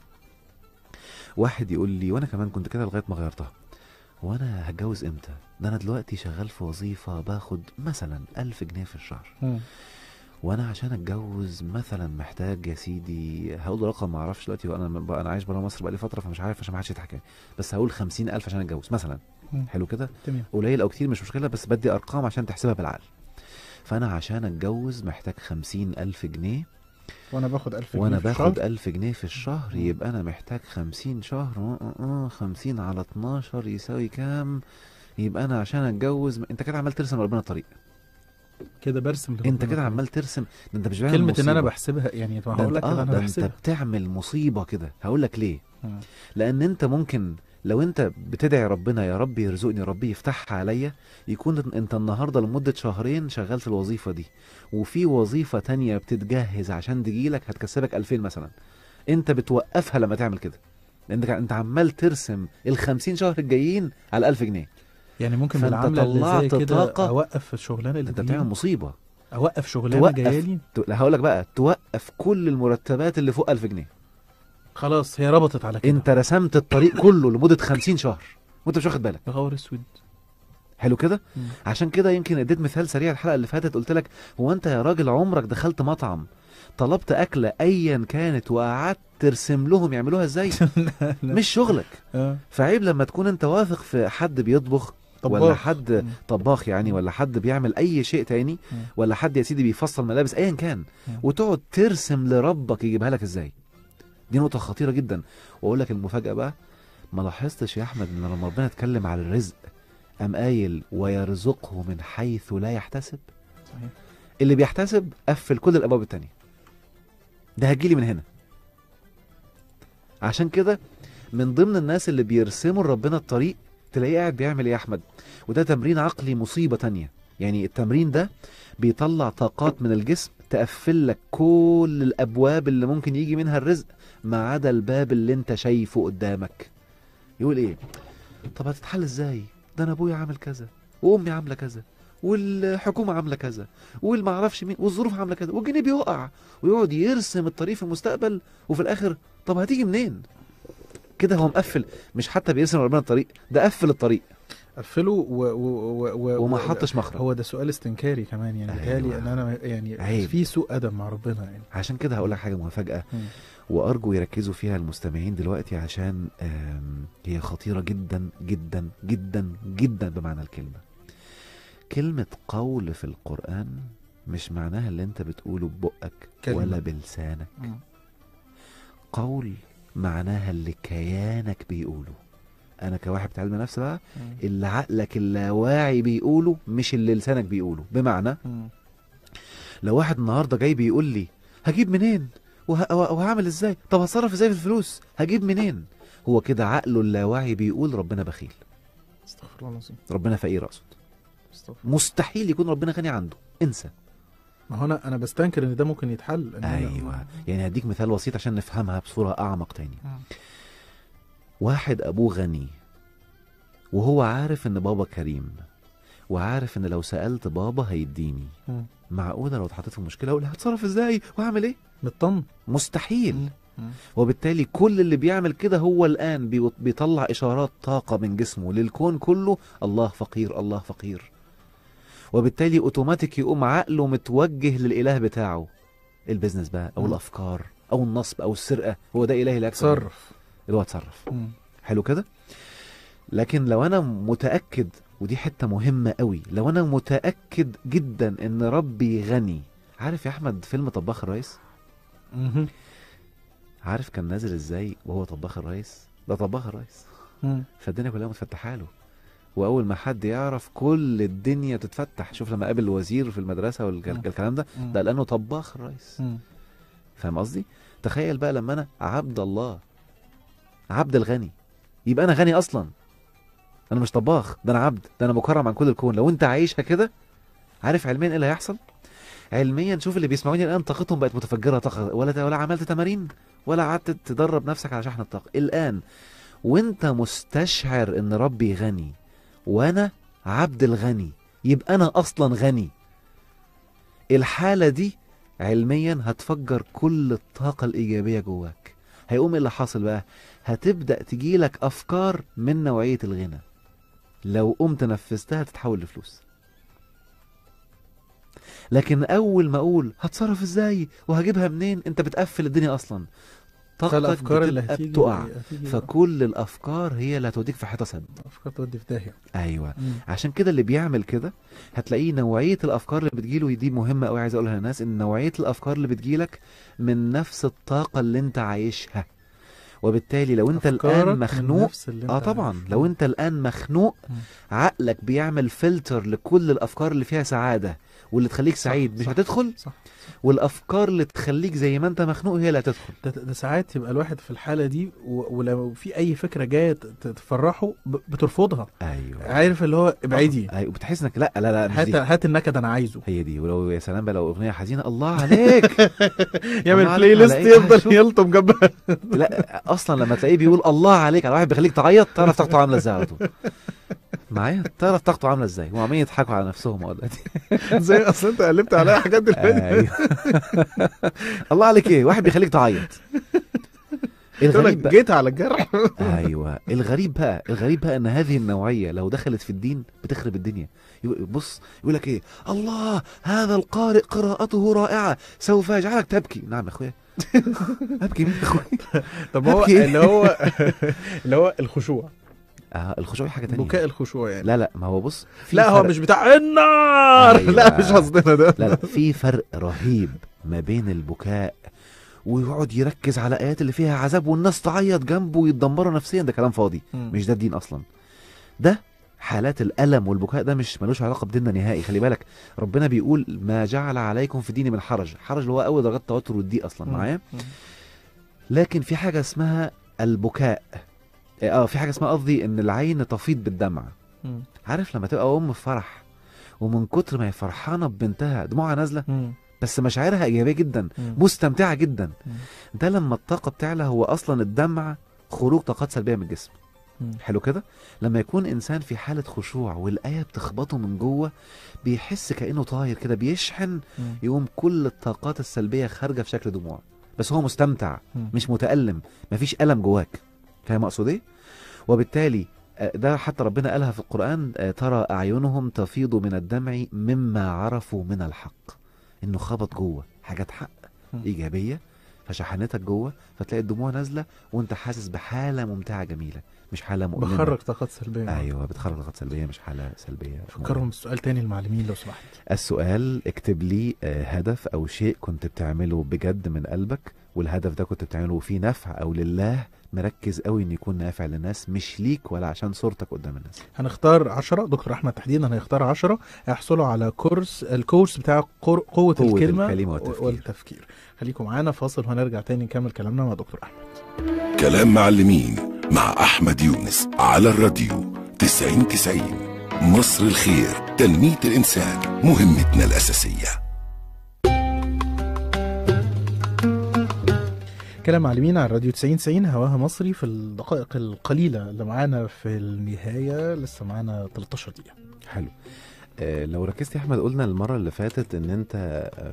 واحد يقول لي وانا كمان كنت كده لغايه ما غيرتها وانا هتجوز امتى ده انا دلوقتي شغال في وظيفه باخد مثلا ألف جنيه في الشهر مم. وانا عشان اتجوز مثلا محتاج يا سيدي هقول رقم ما اعرفش دلوقتي وانا بقى انا عايش بره مصر بقالي فتره فمش عارف عشان ما حدش يضحك بس هقول خمسين ألف عشان اتجوز مثلا مم. حلو كده تمام قليل او كتير مش مشكله بس بدي ارقام عشان تحسبها بالعقل فانا عشان اتجوز محتاج خمسين ألف جنيه وانا باخد 1000 جنيه وانا في باخد الشهر. ألف جنيه في الشهر مم. يبقى انا محتاج خمسين شهر آه، آه، آه، خمسين على اتناشر يساوي كام يبقى انا عشان اتجوز انت كده عمال ترسم ربنا طريق كده برسم لربنا انت كده طريق. عمال ترسم ده انت مش بعمل كلمة ان انا مصيبة. بحسبها يعني طب ده هقول انت, لك كده آه انا ده انت بحسبها بتعمل مصيبه كده هقول لك ليه مم. لان انت ممكن لو انت بتدعي ربنا يا رب يرزقني ربي يفتحها عليا يكون انت النهارده لمده شهرين شغال في الوظيفه دي وفي وظيفه تانية بتتجهز عشان تجيلك هتكسبك 2000 مثلا انت بتوقفها لما تعمل كده لانك انت عمال ترسم ال 50 شهر الجايين على 1000 جنيه يعني ممكن فانت بالعملة اللي زي طلعت كده طاقة. اوقف الشغلانة اللي انت تجيلي. بتعمل مصيبه اوقف شغلانة توقف. جايه لي ت- لا هقول لك بقى توقف كل المرتبات اللي فوق 1000 جنيه خلاص هي ربطت على كده انت رسمت الطريق كله لمده 50 شهر وانت مش واخد بالك يا غور اسود حلو كده مم. عشان كده يمكن اديت مثال سريع الحلقه اللي فاتت قلت لك هو انت يا راجل عمرك دخلت مطعم طلبت اكله ايا كانت وقعدت ترسم لهم يعملوها ازاي لا. مش شغلك اه فعيب لما تكون انت واثق في حد بيطبخ ولا طباخ. حد مم. طباخ يعني ولا حد بيعمل اي شيء تاني مم. ولا حد يا سيدي بيفصل ملابس ايا كان مم. وتقعد ترسم لربك يجيبها لك ازاي دي نقطه خطيره جدا واقول لك المفاجاه بقى ما لاحظتش يا احمد ان لما ربنا اتكلم على الرزق قام قايل ويرزقه من حيث لا يحتسب صحيح اللي بيحتسب قفل كل الابواب التانية ده هتجيلي من هنا عشان كده من ضمن الناس اللي بيرسموا لربنا الطريق تلاقيه قاعد بيعمل ايه يا احمد وده تمرين عقلي مصيبه تانية يعني التمرين ده بيطلع طاقات من الجسم تقفل لك كل الابواب اللي ممكن يجي منها الرزق ما عدا الباب اللي انت شايفه قدامك يقول ايه طب هتتحل ازاي ده انا ابويا عامل كذا وامي عامله كذا والحكومه عامله كذا والما اعرفش مين والظروف عامله كذا والجنيه بيقع ويقعد يرسم الطريق في المستقبل وفي الاخر طب هتيجي منين كده هو مقفل مش حتى بيرسم ربنا الطريق ده قفل الطريق قفله و... و... و... و... وما حطش مخرج هو ده سؤال استنكاري كمان يعني أيوة. بيتهيألي ان انا يعني عيب. في سوء ادب مع ربنا يعني عشان كده هقول لك حاجه مفاجاه مم. وارجو يركزوا فيها المستمعين دلوقتي عشان آم، هي خطيره جدا جدا جدا جدا بمعنى الكلمه كلمه قول في القران مش معناها اللي انت بتقوله ببقك كلمة. ولا بلسانك قول معناها اللي كيانك بيقوله انا كواحد بتاع علم نفس بقى اللي عقلك اللاواعي بيقوله مش اللي لسانك بيقوله بمعنى لو واحد النهارده جاي بيقول لي هجيب منين وه... وهعمل ازاي طب هتصرف ازاي في الفلوس هجيب منين هو كده عقله اللاواعي بيقول ربنا بخيل استغفر الله العظيم ربنا فقير اقصد استغفر مستحيل يكون ربنا غني عنده انسى ما هو انا انا بستنكر ان ده ممكن يتحل إن أنا- ايوه يعني هديك مثال بسيط عشان نفهمها بصوره اعمق تاني مم. واحد ابوه غني وهو عارف ان بابا كريم وعارف ان لو سالت بابا هيديني مم. معقوله لو اتحطيت في مشكله اقول هتصرف ازاي وهعمل ايه مطمن مستحيل مم. وبالتالي كل اللي بيعمل كده هو الآن بي- بيطلع إشارات طاقة من جسمه للكون كله الله فقير الله فقير وبالتالي أوتوماتيك يقوم عقله متوجه للإله بتاعه البيزنس بقى أو مم. الأفكار أو النصب أو السرقة هو ده إلهي اللي هيكسب تصرف اللي هو اتصرف مم. حلو كده لكن لو أنا متأكد ودي حتة مهمة قوي لو أنا متأكد جدا إن ربي غني عارف يا أحمد فيلم طباخ الرئيس مهم. عارف كان نازل ازاي وهو طباخ الرئيس ده طباخ الرئيس مم. فالدنيا كلها متفتحه له واول ما حد يعرف كل الدنيا تتفتح شوف لما قابل الوزير في المدرسه مم. والكلام ده مم. ده لانه طباخ الرئيس مم. فاهم قصدي تخيل بقى لما انا عبد الله عبد الغني يبقى انا غني اصلا انا مش طباخ ده انا عبد ده انا مكرم عن كل الكون لو انت عايشها كده عارف علميا ايه اللي هيحصل علميا شوف اللي بيسمعوني الان طاقتهم بقت متفجره طاقه ولا ولا عملت تمارين ولا قعدت تدرب نفسك على شحن الطاقه الان وانت مستشعر ان ربي غني وانا عبد الغني يبقى انا اصلا غني الحاله دي علميا هتفجر كل الطاقه الايجابيه جواك هيقوم ايه اللي حاصل بقى هتبدا تجيلك افكار من نوعيه الغنى لو قمت نفذتها تتحول لفلوس لكن اول ما اقول هتصرف ازاي وهجيبها منين انت بتقفل الدنيا اصلا طاقتك فالافكار اللي بتبقى هتيجي بتقع هتيجي فكل الافكار هي اللي هتوديك في حته سد افكار تودي في داهيه ايوه مم. عشان كده اللي بيعمل كده هتلاقيه نوعيه الافكار اللي بتجيله دي مهمه قوي عايز اقولها للناس ان نوعيه الافكار اللي بتجيلك من نفس الطاقه اللي انت عايشها وبالتالي لو انت أفكارك الان من مخنوق نفس اللي اه انت طبعا عايشه. لو انت الان مخنوق مم. عقلك بيعمل فلتر لكل الافكار اللي فيها سعاده واللي تخليك سعيد مش صح. هتدخل صح والافكار اللي تخليك زي ما انت مخنوق هي اللي هتدخل ده, ده ساعات يبقى الواحد في الحاله دي و- ولو في اي فكره جايه ت- ت- تفرحه ب- بترفضها ايوه عارف اللي هو ابعدي ايوه بتحس انك لا لا لا مش هات دي هات النكد انا عايزه هي دي ولو يا سلام بقى لو اغنيه حزينه الله عليك يعمل عليك بلاي على ليست إيه؟ يفضل شوف. يلطم جنبها لا اصلا لما تلاقيه بيقول الله عليك على واحد بيخليك تعيط تعرف طاقته عامله ازاي على طول معايا تعرف طاقته عامله ازاي هم عمالين يضحكوا على نفسهم هو دلوقتي زي اصل انت قلبت عليا حاجات دلوقتي ايوه الله عليك ايه واحد بيخليك تعيط تقول لك الغريب بقى جيت على الجرح ايوه الغريب بقى الغريب بقى ان هذه النوعيه لو دخلت في الدين بتخرب الدنيا يقول- بص يقول لك ايه الله هذا القارئ قراءته رائعه سوف يجعلك تبكي نعم يا اخويا ابكي مين يا اخويا طب هو أبكي. اللي هو اللي هو الخشوع آه الخشوع حاجه تانية بكاء الخشوع يعني لا لا ما هو بص في لا هو فرق- مش بتاع النار أيوة. لا مش قصدنا ده لا لا في فرق رهيب ما بين البكاء ويقعد يركز على ايات اللي فيها عذاب والناس تعيط جنبه ويتدمروا نفسيا ده كلام فاضي مم. مش ده الدين اصلا ده حالات الالم والبكاء ده مش ملوش علاقه بديننا نهائي خلي بالك ربنا بيقول ما جعل عليكم في الدين من حرج حرج اللي هو اول درجات التوتر والضيق اصلا مم. معايا مم. لكن في حاجه اسمها البكاء اه في حاجه اسمها قصدي ان العين تفيض بالدمع مم. عارف لما تبقى ام في فرح ومن كتر ما هي فرحانه ببنتها دموعها نازله مم. بس مشاعرها ايجابيه جدا مم. مستمتعه جدا مم. ده لما الطاقه بتعلى هو اصلا الدمع خروج طاقات سلبيه من الجسم مم. حلو كده لما يكون انسان في حاله خشوع والايه بتخبطه من جوه بيحس كانه طاير كده بيشحن مم. يقوم كل الطاقات السلبيه خارجه في شكل دموع بس هو مستمتع مم. مش متالم مفيش الم جواك فاهم اقصد ايه وبالتالي آه، ده حتى ربنا قالها في القرآن آه، ترى أعينهم تفيض من الدمع مما عرفوا من الحق إنه خبط جوه حاجات حق مم. إيجابية فشحنتك جوه فتلاقي الدموع نازلة وأنت حاسس بحالة ممتعة جميلة مش حالة مؤلمة بخرج طاقات سلبيه أيوه بتخرج طاقات سلبية مش حالة سلبية فكرهم السؤال تاني المعلمين لو سمحت السؤال اكتب لي آه، هدف او شيء كنت بتعمله بجد من قلبك والهدف ده كنت بتعمله فيه نفع او لله مركز قوي ان يكون نافع للناس مش ليك ولا عشان صورتك قدام الناس هنختار عشرة دكتور احمد تحديدا هيختار عشرة هيحصلوا على كورس الكورس بتاع قر- قوة, قوة الكلمة, الكلمة والتفكير. والتفكير خليكم معانا فاصل وهنرجع تاني نكمل كلامنا مع دكتور احمد كلام معلمين مع أحمد يونس على الراديو 90 90 مصر الخير تنمية الإنسان مهمتنا الأساسية كلام معلمين على الراديو 90 90 هواها مصري في الدقائق القليلة اللي معانا في النهاية لسه معانا 13 دقيقة حلو آه لو ركزت يا احمد قلنا المره اللي فاتت ان انت آم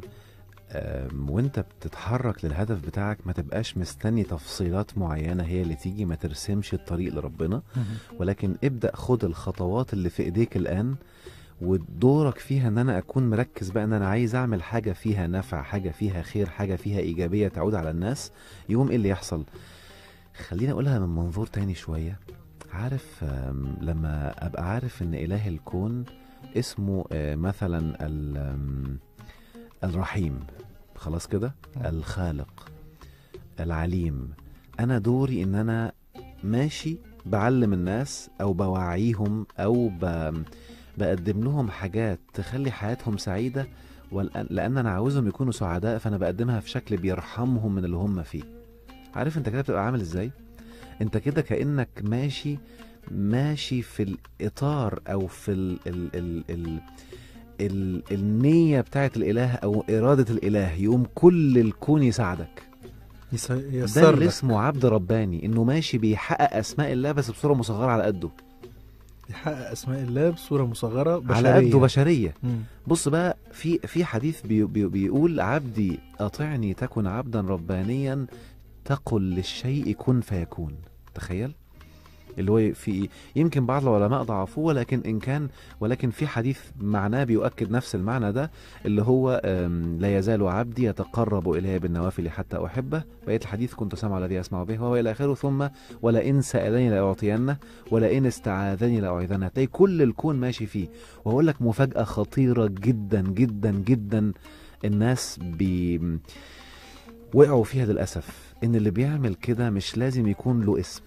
آم وانت بتتحرك للهدف بتاعك ما تبقاش مستني تفصيلات معينه هي اللي تيجي ما ترسمش الطريق لربنا ولكن ابدا خد الخطوات اللي في ايديك الان ودورك فيها ان انا اكون مركز بقى ان انا عايز اعمل حاجه فيها نفع حاجه فيها خير حاجه فيها ايجابيه تعود على الناس يوم ايه اللي يحصل خليني اقولها من منظور تاني شويه عارف آم، لما ابقى عارف ان اله الكون اسمه آه، مثلا ال- آم، الرحيم خلاص كده مم. الخالق العليم انا دوري ان انا ماشي بعلم الناس او بوعيهم او ب... بقدم لهم حاجات تخلي حياتهم سعيده والآن- لان انا عاوزهم يكونوا سعداء فانا بقدمها في شكل بيرحمهم من اللي هم فيه عارف انت كده بتبقى عامل ازاي انت كده كانك ماشي ماشي في الاطار او في ال ال ال ال ال النيه بتاعت الاله او اراده الاله يقوم كل الكون يساعدك يس- ده يسر اللي لك اسمه عبد رباني انه ماشي بيحقق اسماء الله بس بصوره مصغره على قده يحقق اسماء الله بصوره مصغرة بشرية على قده بشريه مم. بص بقى في في حديث بي بي بيقول عبدي اطعني تكن عبدا ربانيا تقل للشيء كن فيكون تخيل اللي هو في يمكن بعض العلماء ضعفوه ولكن ان كان ولكن في حديث معناه بيؤكد نفس المعنى ده اللي هو أم، لا يزال عبدي يتقرب الي بالنوافل حتى احبه بقيه الحديث كنت سامع الذي اسمع به وهو الى اخره ثم ولئن سالني لاعطينه ولئن استعاذني لاعيذنه تلاقي كل الكون ماشي فيه وهقول لك مفاجاه خطيره جدا جدا جدا الناس بي وقعوا فيها للاسف ان اللي بيعمل كده مش لازم يكون له اسم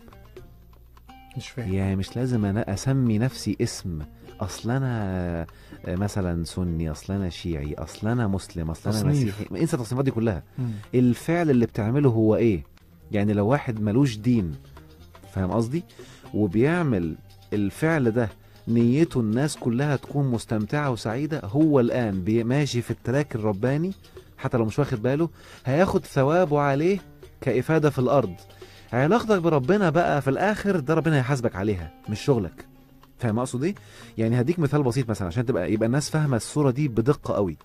مش فاهم يعني مش لازم انا اسمي نفسي اسم اصل انا مثلا سني اصل انا شيعي اصل انا مسلم اصل انا تصنيف. مسيحي انسى التصنيفات دي كلها مم. الفعل اللي بتعمله هو ايه يعني لو واحد ملوش دين فاهم قصدي وبيعمل الفعل ده نيته الناس كلها تكون مستمتعة وسعيدة هو الآن بي- ماشي في التراك الرباني حتى لو مش واخد باله هياخد ثوابه عليه كإفادة في الأرض علاقتك بربنا بقى في الآخر ده ربنا هيحاسبك عليها مش شغلك فاهم أقصد إيه؟ يعني هديك مثال بسيط مثلا عشان تبقى يبقى الناس فاهمة الصورة دي بدقة قوي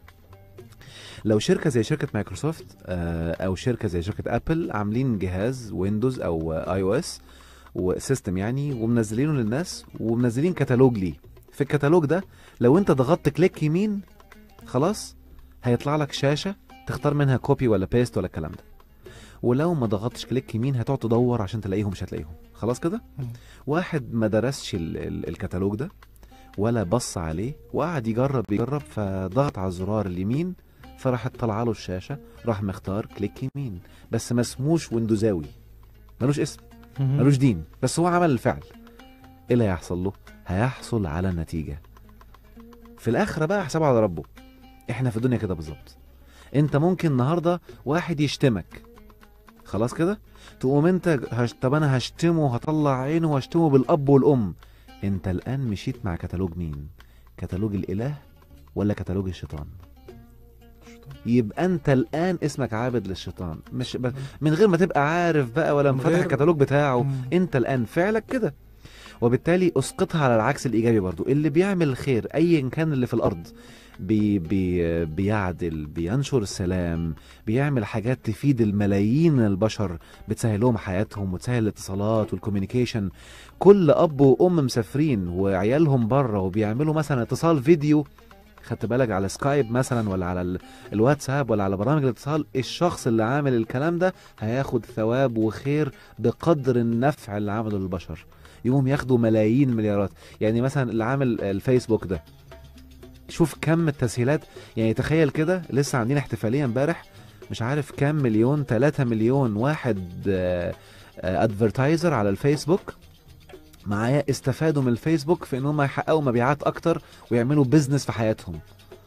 لو شركة زي شركة مايكروسوفت آه، أو شركة زي شركة أبل عاملين جهاز ويندوز أو اي او اس وسيستم يعني ومنزلينه للناس ومنزلين كتالوج ليه في الكتالوج ده لو انت ضغطت كليك يمين خلاص هيطلع لك شاشة تختار منها كوبي ولا بيست ولا الكلام ده ولو ما ضغطتش كليك يمين هتقعد تدور عشان تلاقيهم مش هتلاقيهم خلاص كده مم. واحد ما درسش ال- ال- الكتالوج ده ولا بص عليه وقعد يجرب يجرب فضغط على الزرار اليمين فراحت طالعه له الشاشه راح مختار كليك يمين بس ما اسموش ويندوزاوي ملوش اسم ملوش دين بس هو عمل الفعل ايه اللي هيحصل له هيحصل على نتيجه في الاخره بقى حسابه على ربه احنا في الدنيا كده بالظبط انت ممكن النهارده واحد يشتمك خلاص كده تقوم انت هش... طب انا هشتمه وهطلع عينه وهشتمه بالاب والام انت الان مشيت مع كتالوج مين كتالوج الاله ولا كتالوج الشيطان يبقى انت الان اسمك عابد للشيطان مش ب... من غير ما تبقى عارف بقى ولا من مفتح غير- الكتالوج بتاعه مم. انت الان فعلك كده وبالتالي اسقطها على العكس الايجابي برضو اللي بيعمل الخير ايا كان اللي في الارض بي بي بيعدل بينشر السلام بيعمل حاجات تفيد الملايين من البشر بتسهل لهم حياتهم وتسهل الاتصالات والكوميونيكيشن كل اب وام مسافرين وعيالهم بره وبيعملوا مثلا اتصال فيديو خدت بالك على سكايب مثلا ولا على ال- الواتساب ولا على برامج الاتصال الشخص اللي عامل الكلام ده هياخد ثواب وخير بقدر النفع اللي عمله للبشر يقوم ياخدوا ملايين مليارات يعني مثلا اللي عامل الفيسبوك ده شوف كم التسهيلات يعني تخيل كده لسه عاملين احتفاليه امبارح مش عارف كام مليون 3 مليون واحد ادفرتايزر على الفيسبوك معايا استفادوا من الفيسبوك في ان هم يحققوا مبيعات اكتر ويعملوا بيزنس في حياتهم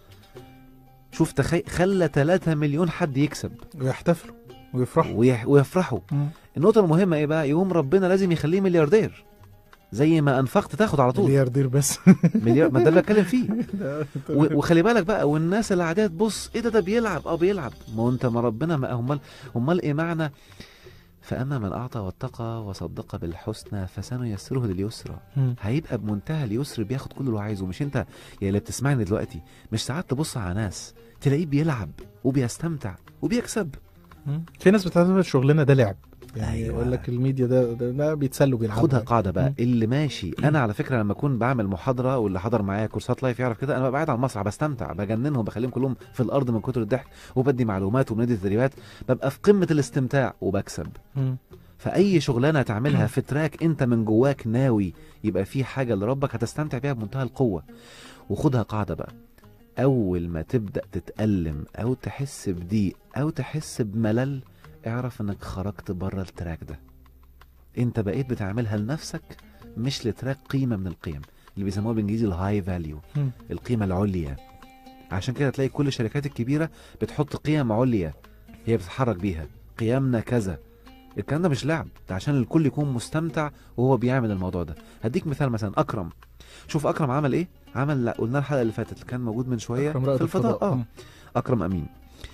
شوف تخيل خلى 3 مليون حد يكسب ويحتفلوا ويفرحوا ويح... ويفرحوا مم. النقطة المهمة ايه بقى؟ يقوم ربنا لازم يخليه ملياردير زي ما انفقت تاخد على طول ملياردير بس مليار ما ده اللي بتكلم فيه و- وخلي بالك بقى والناس اللي قاعده تبص ايه ده ده بيلعب اه بيلعب ما هو انت ما ربنا ما امال امال ايه معنى فاما من اعطى واتقى وصدق بالحسنى فسنيسره لليسرى مم. هيبقى بمنتهى اليسر بياخد كل اللي هو عايزه مش انت يا اللي بتسمعني دلوقتي مش ساعات تبص على ناس تلاقيه بيلعب وبيستمتع وبيكسب مم. في ناس بتعتبر شغلنا ده لعب يعني أيوة. يقول لك الميديا ده ده, ده بيتسلوا بيلعبوا خدها قاعده بقى مم. اللي ماشي انا على فكره لما اكون بعمل محاضره واللي حضر معايا كورسات لايف يعرف كده انا ببقى قاعد على المسرح بستمتع بجننهم بخليهم كلهم في الارض من كتر الضحك وبدي معلومات وبندي تدريبات ببقى في قمه الاستمتاع وبكسب مم. فاي شغلانه تعملها في تراك انت من جواك ناوي يبقى في حاجه لربك هتستمتع بيها بمنتهى القوه وخدها قاعده بقى اول ما تبدا تتالم او تحس بضيق او تحس بملل اعرف انك خرجت بره التراك ده انت بقيت بتعملها لنفسك مش لتراك قيمه من القيم اللي بيسموها بالانجليزي الهاي فاليو مم. القيمه العليا عشان كده تلاقي كل الشركات الكبيره بتحط قيم عليا هي بتتحرك بيها قيمنا كذا الكلام ده مش لعب ده عشان الكل يكون مستمتع وهو بيعمل الموضوع ده هديك مثال مثلا اكرم شوف اكرم عمل ايه عمل لا قلنا الحلقه اللي فاتت اللي كان موجود من شويه أكرم في رائد الفضاء اه مم. اكرم امين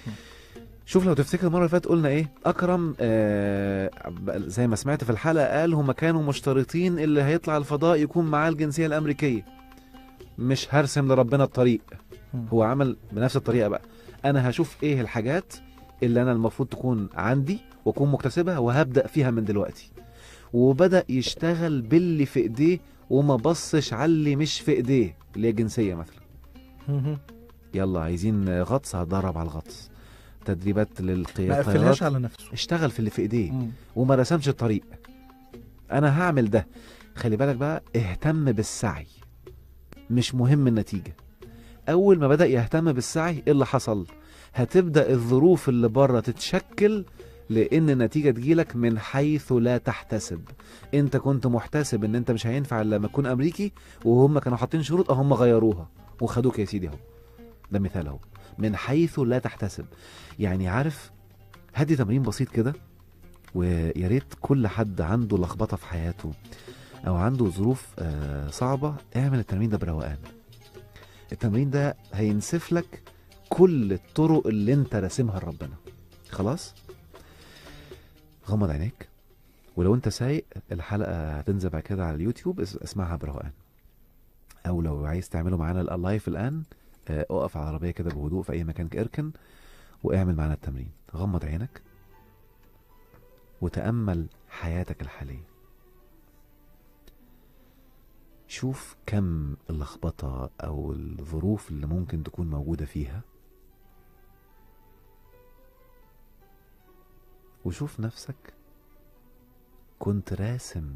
شوف لو تفتكر المره اللي فاتت قلنا ايه اكرم آه زي ما سمعت في الحلقه قال هما كانوا مشترطين اللي هيطلع الفضاء يكون معاه الجنسيه الامريكيه مش هرسم لربنا الطريق مم. هو عمل بنفس الطريقه بقى انا هشوف ايه الحاجات اللي انا المفروض تكون عندي واكون مكتسبها وهبدا فيها من دلوقتي وبدا يشتغل باللي في ايديه وما بصش على اللي مش في ايديه اللي هي الجنسيه مثلا مم. يلا عايزين غطس هتدرب على الغطس تدريبات ما للقيادة قفلهاش على نفسه اشتغل في اللي في ايديه مم. وما رسمش الطريق انا هعمل ده خلي بالك بقى اهتم بالسعي مش مهم النتيجة اول ما بدأ يهتم بالسعي ايه اللي حصل هتبدأ الظروف اللي بره تتشكل لان النتيجة تجيلك من حيث لا تحتسب انت كنت محتسب ان انت مش هينفع الا لما تكون امريكي وهم كانوا حاطين شروط اه هم غيروها وخدوك يا سيدي اهو ده مثال اهو من حيث لا تحتسب يعني عارف هدي تمرين بسيط كده ويا ريت كل حد عنده لخبطه في حياته او عنده ظروف آه، صعبه اعمل التمرين ده بروقان التمرين ده هينسف لك كل الطرق اللي انت راسمها لربنا خلاص غمض عينيك ولو انت سايق الحلقه هتنزل بعد كده على اليوتيوب اس- اسمعها بروقان او لو عايز تعمله معانا اللايف الان آه، اقف على العربيه كده بهدوء في اي مكان اركن واعمل معانا التمرين غمض عينك وتأمل حياتك الحالية شوف كم اللخبطة أو الظروف اللي ممكن تكون موجودة فيها وشوف نفسك كنت راسم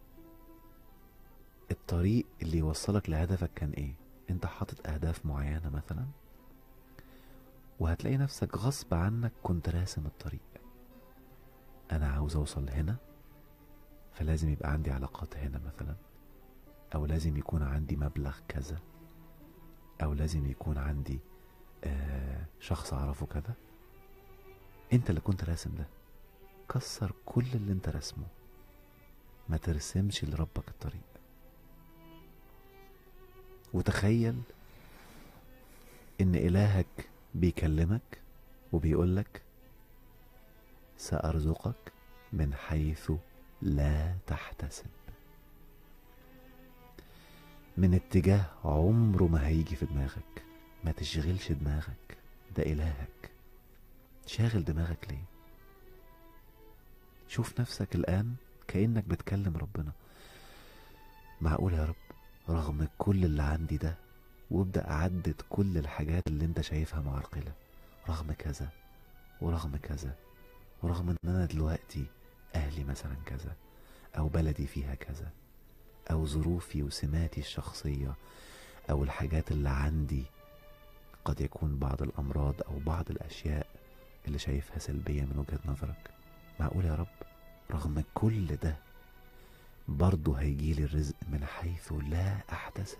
الطريق اللي يوصلك لهدفك كان ايه انت حاطط اهداف معينة مثلا وهتلاقي نفسك غصب عنك كنت راسم الطريق انا عاوز اوصل هنا فلازم يبقى عندي علاقات هنا مثلا او لازم يكون عندي مبلغ كذا او لازم يكون عندي آه شخص اعرفه كذا انت اللي كنت راسم ده كسر كل اللي انت رسمه ما ترسمش لربك الطريق وتخيل ان الهك بيكلمك وبيقولك سارزقك من حيث لا تحتسب من اتجاه عمره ما هيجي في دماغك ما تشغلش دماغك ده إلهك شاغل دماغك ليه شوف نفسك الآن كأنك بتكلم ربنا معقول يا رب رغم كل اللي عندي ده وابدأ أعدد كل الحاجات اللي انت شايفها معرقلة رغم كذا ورغم كذا ورغم ان انا دلوقتي اهلي مثلا كذا او بلدي فيها كذا او ظروفي وسماتي الشخصية او الحاجات اللي عندي قد يكون بعض الامراض او بعض الاشياء اللي شايفها سلبية من وجهة نظرك معقول يا رب رغم كل ده برضه هيجيلي الرزق من حيث لا احتسب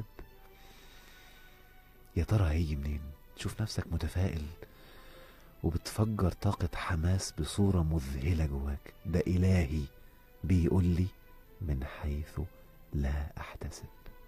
يا ترى هيجي منين تشوف نفسك متفائل وبتفجر طاقة حماس بصورة مذهلة جواك ده إلهي بيقول لي من حيث لا أحتسب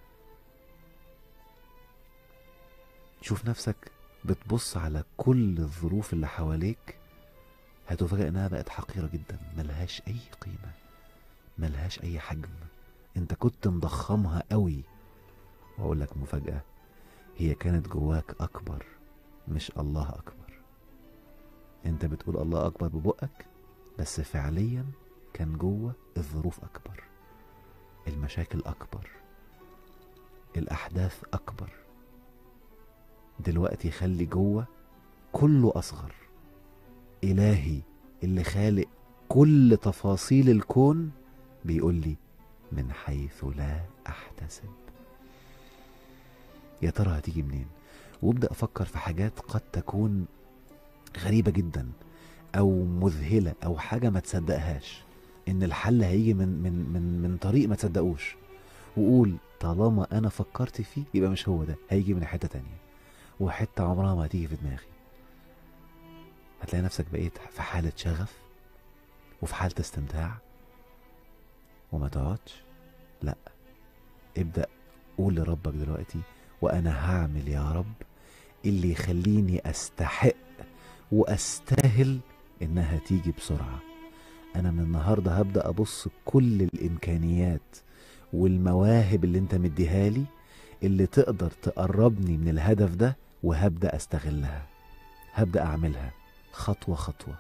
شوف نفسك بتبص على كل الظروف اللي حواليك هتفاجئ انها بقت حقيرة جدا ملهاش اي قيمة ملهاش اي حجم انت كنت مضخمها قوي واقول لك مفاجأة هي كانت جواك اكبر مش الله اكبر انت بتقول الله اكبر ببقك بس فعليا كان جوه الظروف اكبر المشاكل اكبر الاحداث اكبر دلوقتي خلي جوه كله اصغر الهي اللي خالق كل تفاصيل الكون بيقول لي من حيث لا احتسب يا ترى هتيجي منين وابدا افكر في حاجات قد تكون غريبه جدا او مذهله او حاجه ما تصدقهاش ان الحل هيجي من من من من طريق ما تصدقوش وقول طالما انا فكرت فيه يبقى مش هو ده هيجي من حته تانية وحته عمرها ما هتيجي في دماغي هتلاقي نفسك بقيت في حاله شغف وفي حاله استمتاع وما تقعدش لا ابدا قول لربك دلوقتي وانا هعمل يا رب اللي يخليني استحق واستاهل انها تيجي بسرعه انا من النهارده هبدا ابص كل الامكانيات والمواهب اللي انت مديها لي اللي تقدر تقربني من الهدف ده وهبدا استغلها هبدا اعملها خطوه خطوه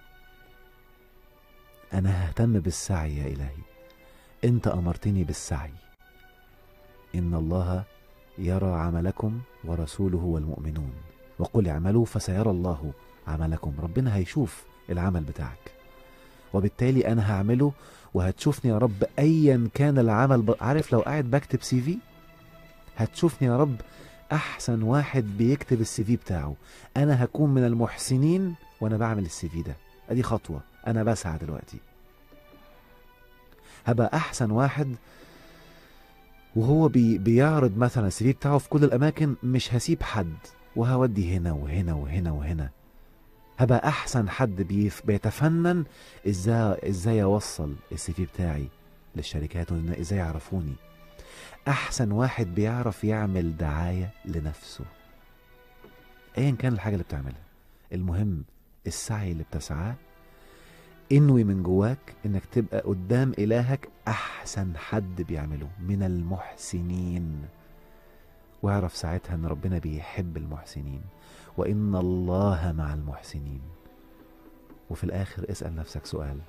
انا ههتم بالسعي يا الهي انت امرتني بالسعي ان الله يرى عملكم ورسوله والمؤمنون وقل اعملوا فسيرى الله عملكم ربنا هيشوف العمل بتاعك وبالتالي انا هعمله وهتشوفني يا رب ايا كان العمل ب... عارف لو قاعد بكتب سي في هتشوفني يا رب احسن واحد بيكتب السي في بتاعه انا هكون من المحسنين وانا بعمل السي في ده ادي خطوه انا بسعى دلوقتي هبقى احسن واحد وهو بي بيعرض مثلا السي في بتاعه في كل الاماكن مش هسيب حد وهودي هنا وهنا وهنا وهنا هبقى احسن حد بيف بيتفنن ازاي ازاي اوصل السي في بتاعي للشركات وان ازاي يعرفوني احسن واحد بيعرف يعمل دعايه لنفسه ايا كان الحاجه اللي بتعملها المهم السعي اللي بتسعاه انوي من جواك انك تبقى قدام الهك احسن حد بيعمله من المحسنين واعرف ساعتها ان ربنا بيحب المحسنين وان الله مع المحسنين وفي الاخر اسال نفسك سؤال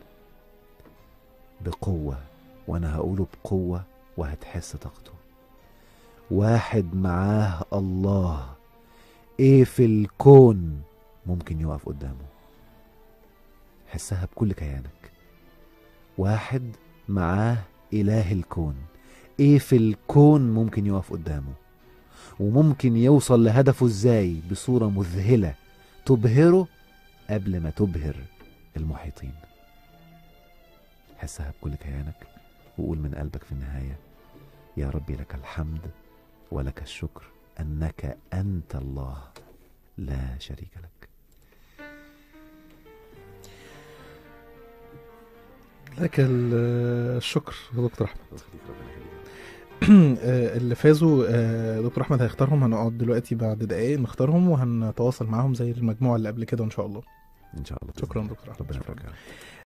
بقوه وانا هقوله بقوه وهتحس طاقته واحد معاه الله ايه في الكون ممكن يقف قدامه حسها بكل كيانك واحد معاه اله الكون ايه في الكون ممكن يقف قدامه وممكن يوصل لهدفه ازاي بصوره مذهله تبهره قبل ما تبهر المحيطين حسها بكل كيانك وقول من قلبك في النهاية يا ربي لك الحمد ولك الشكر أنك أنت الله لا شريك لك لك ال- الشكر يا دكتور احمد آه، اللي فازوا آه، دكتور احمد هيختارهم هنقعد دلوقتي بعد دقايق نختارهم وهنتواصل معاهم زي المجموعه اللي قبل كده ان شاء الله إن شاء الله شكرا دكتور احمد ربنا شكراً. يبارك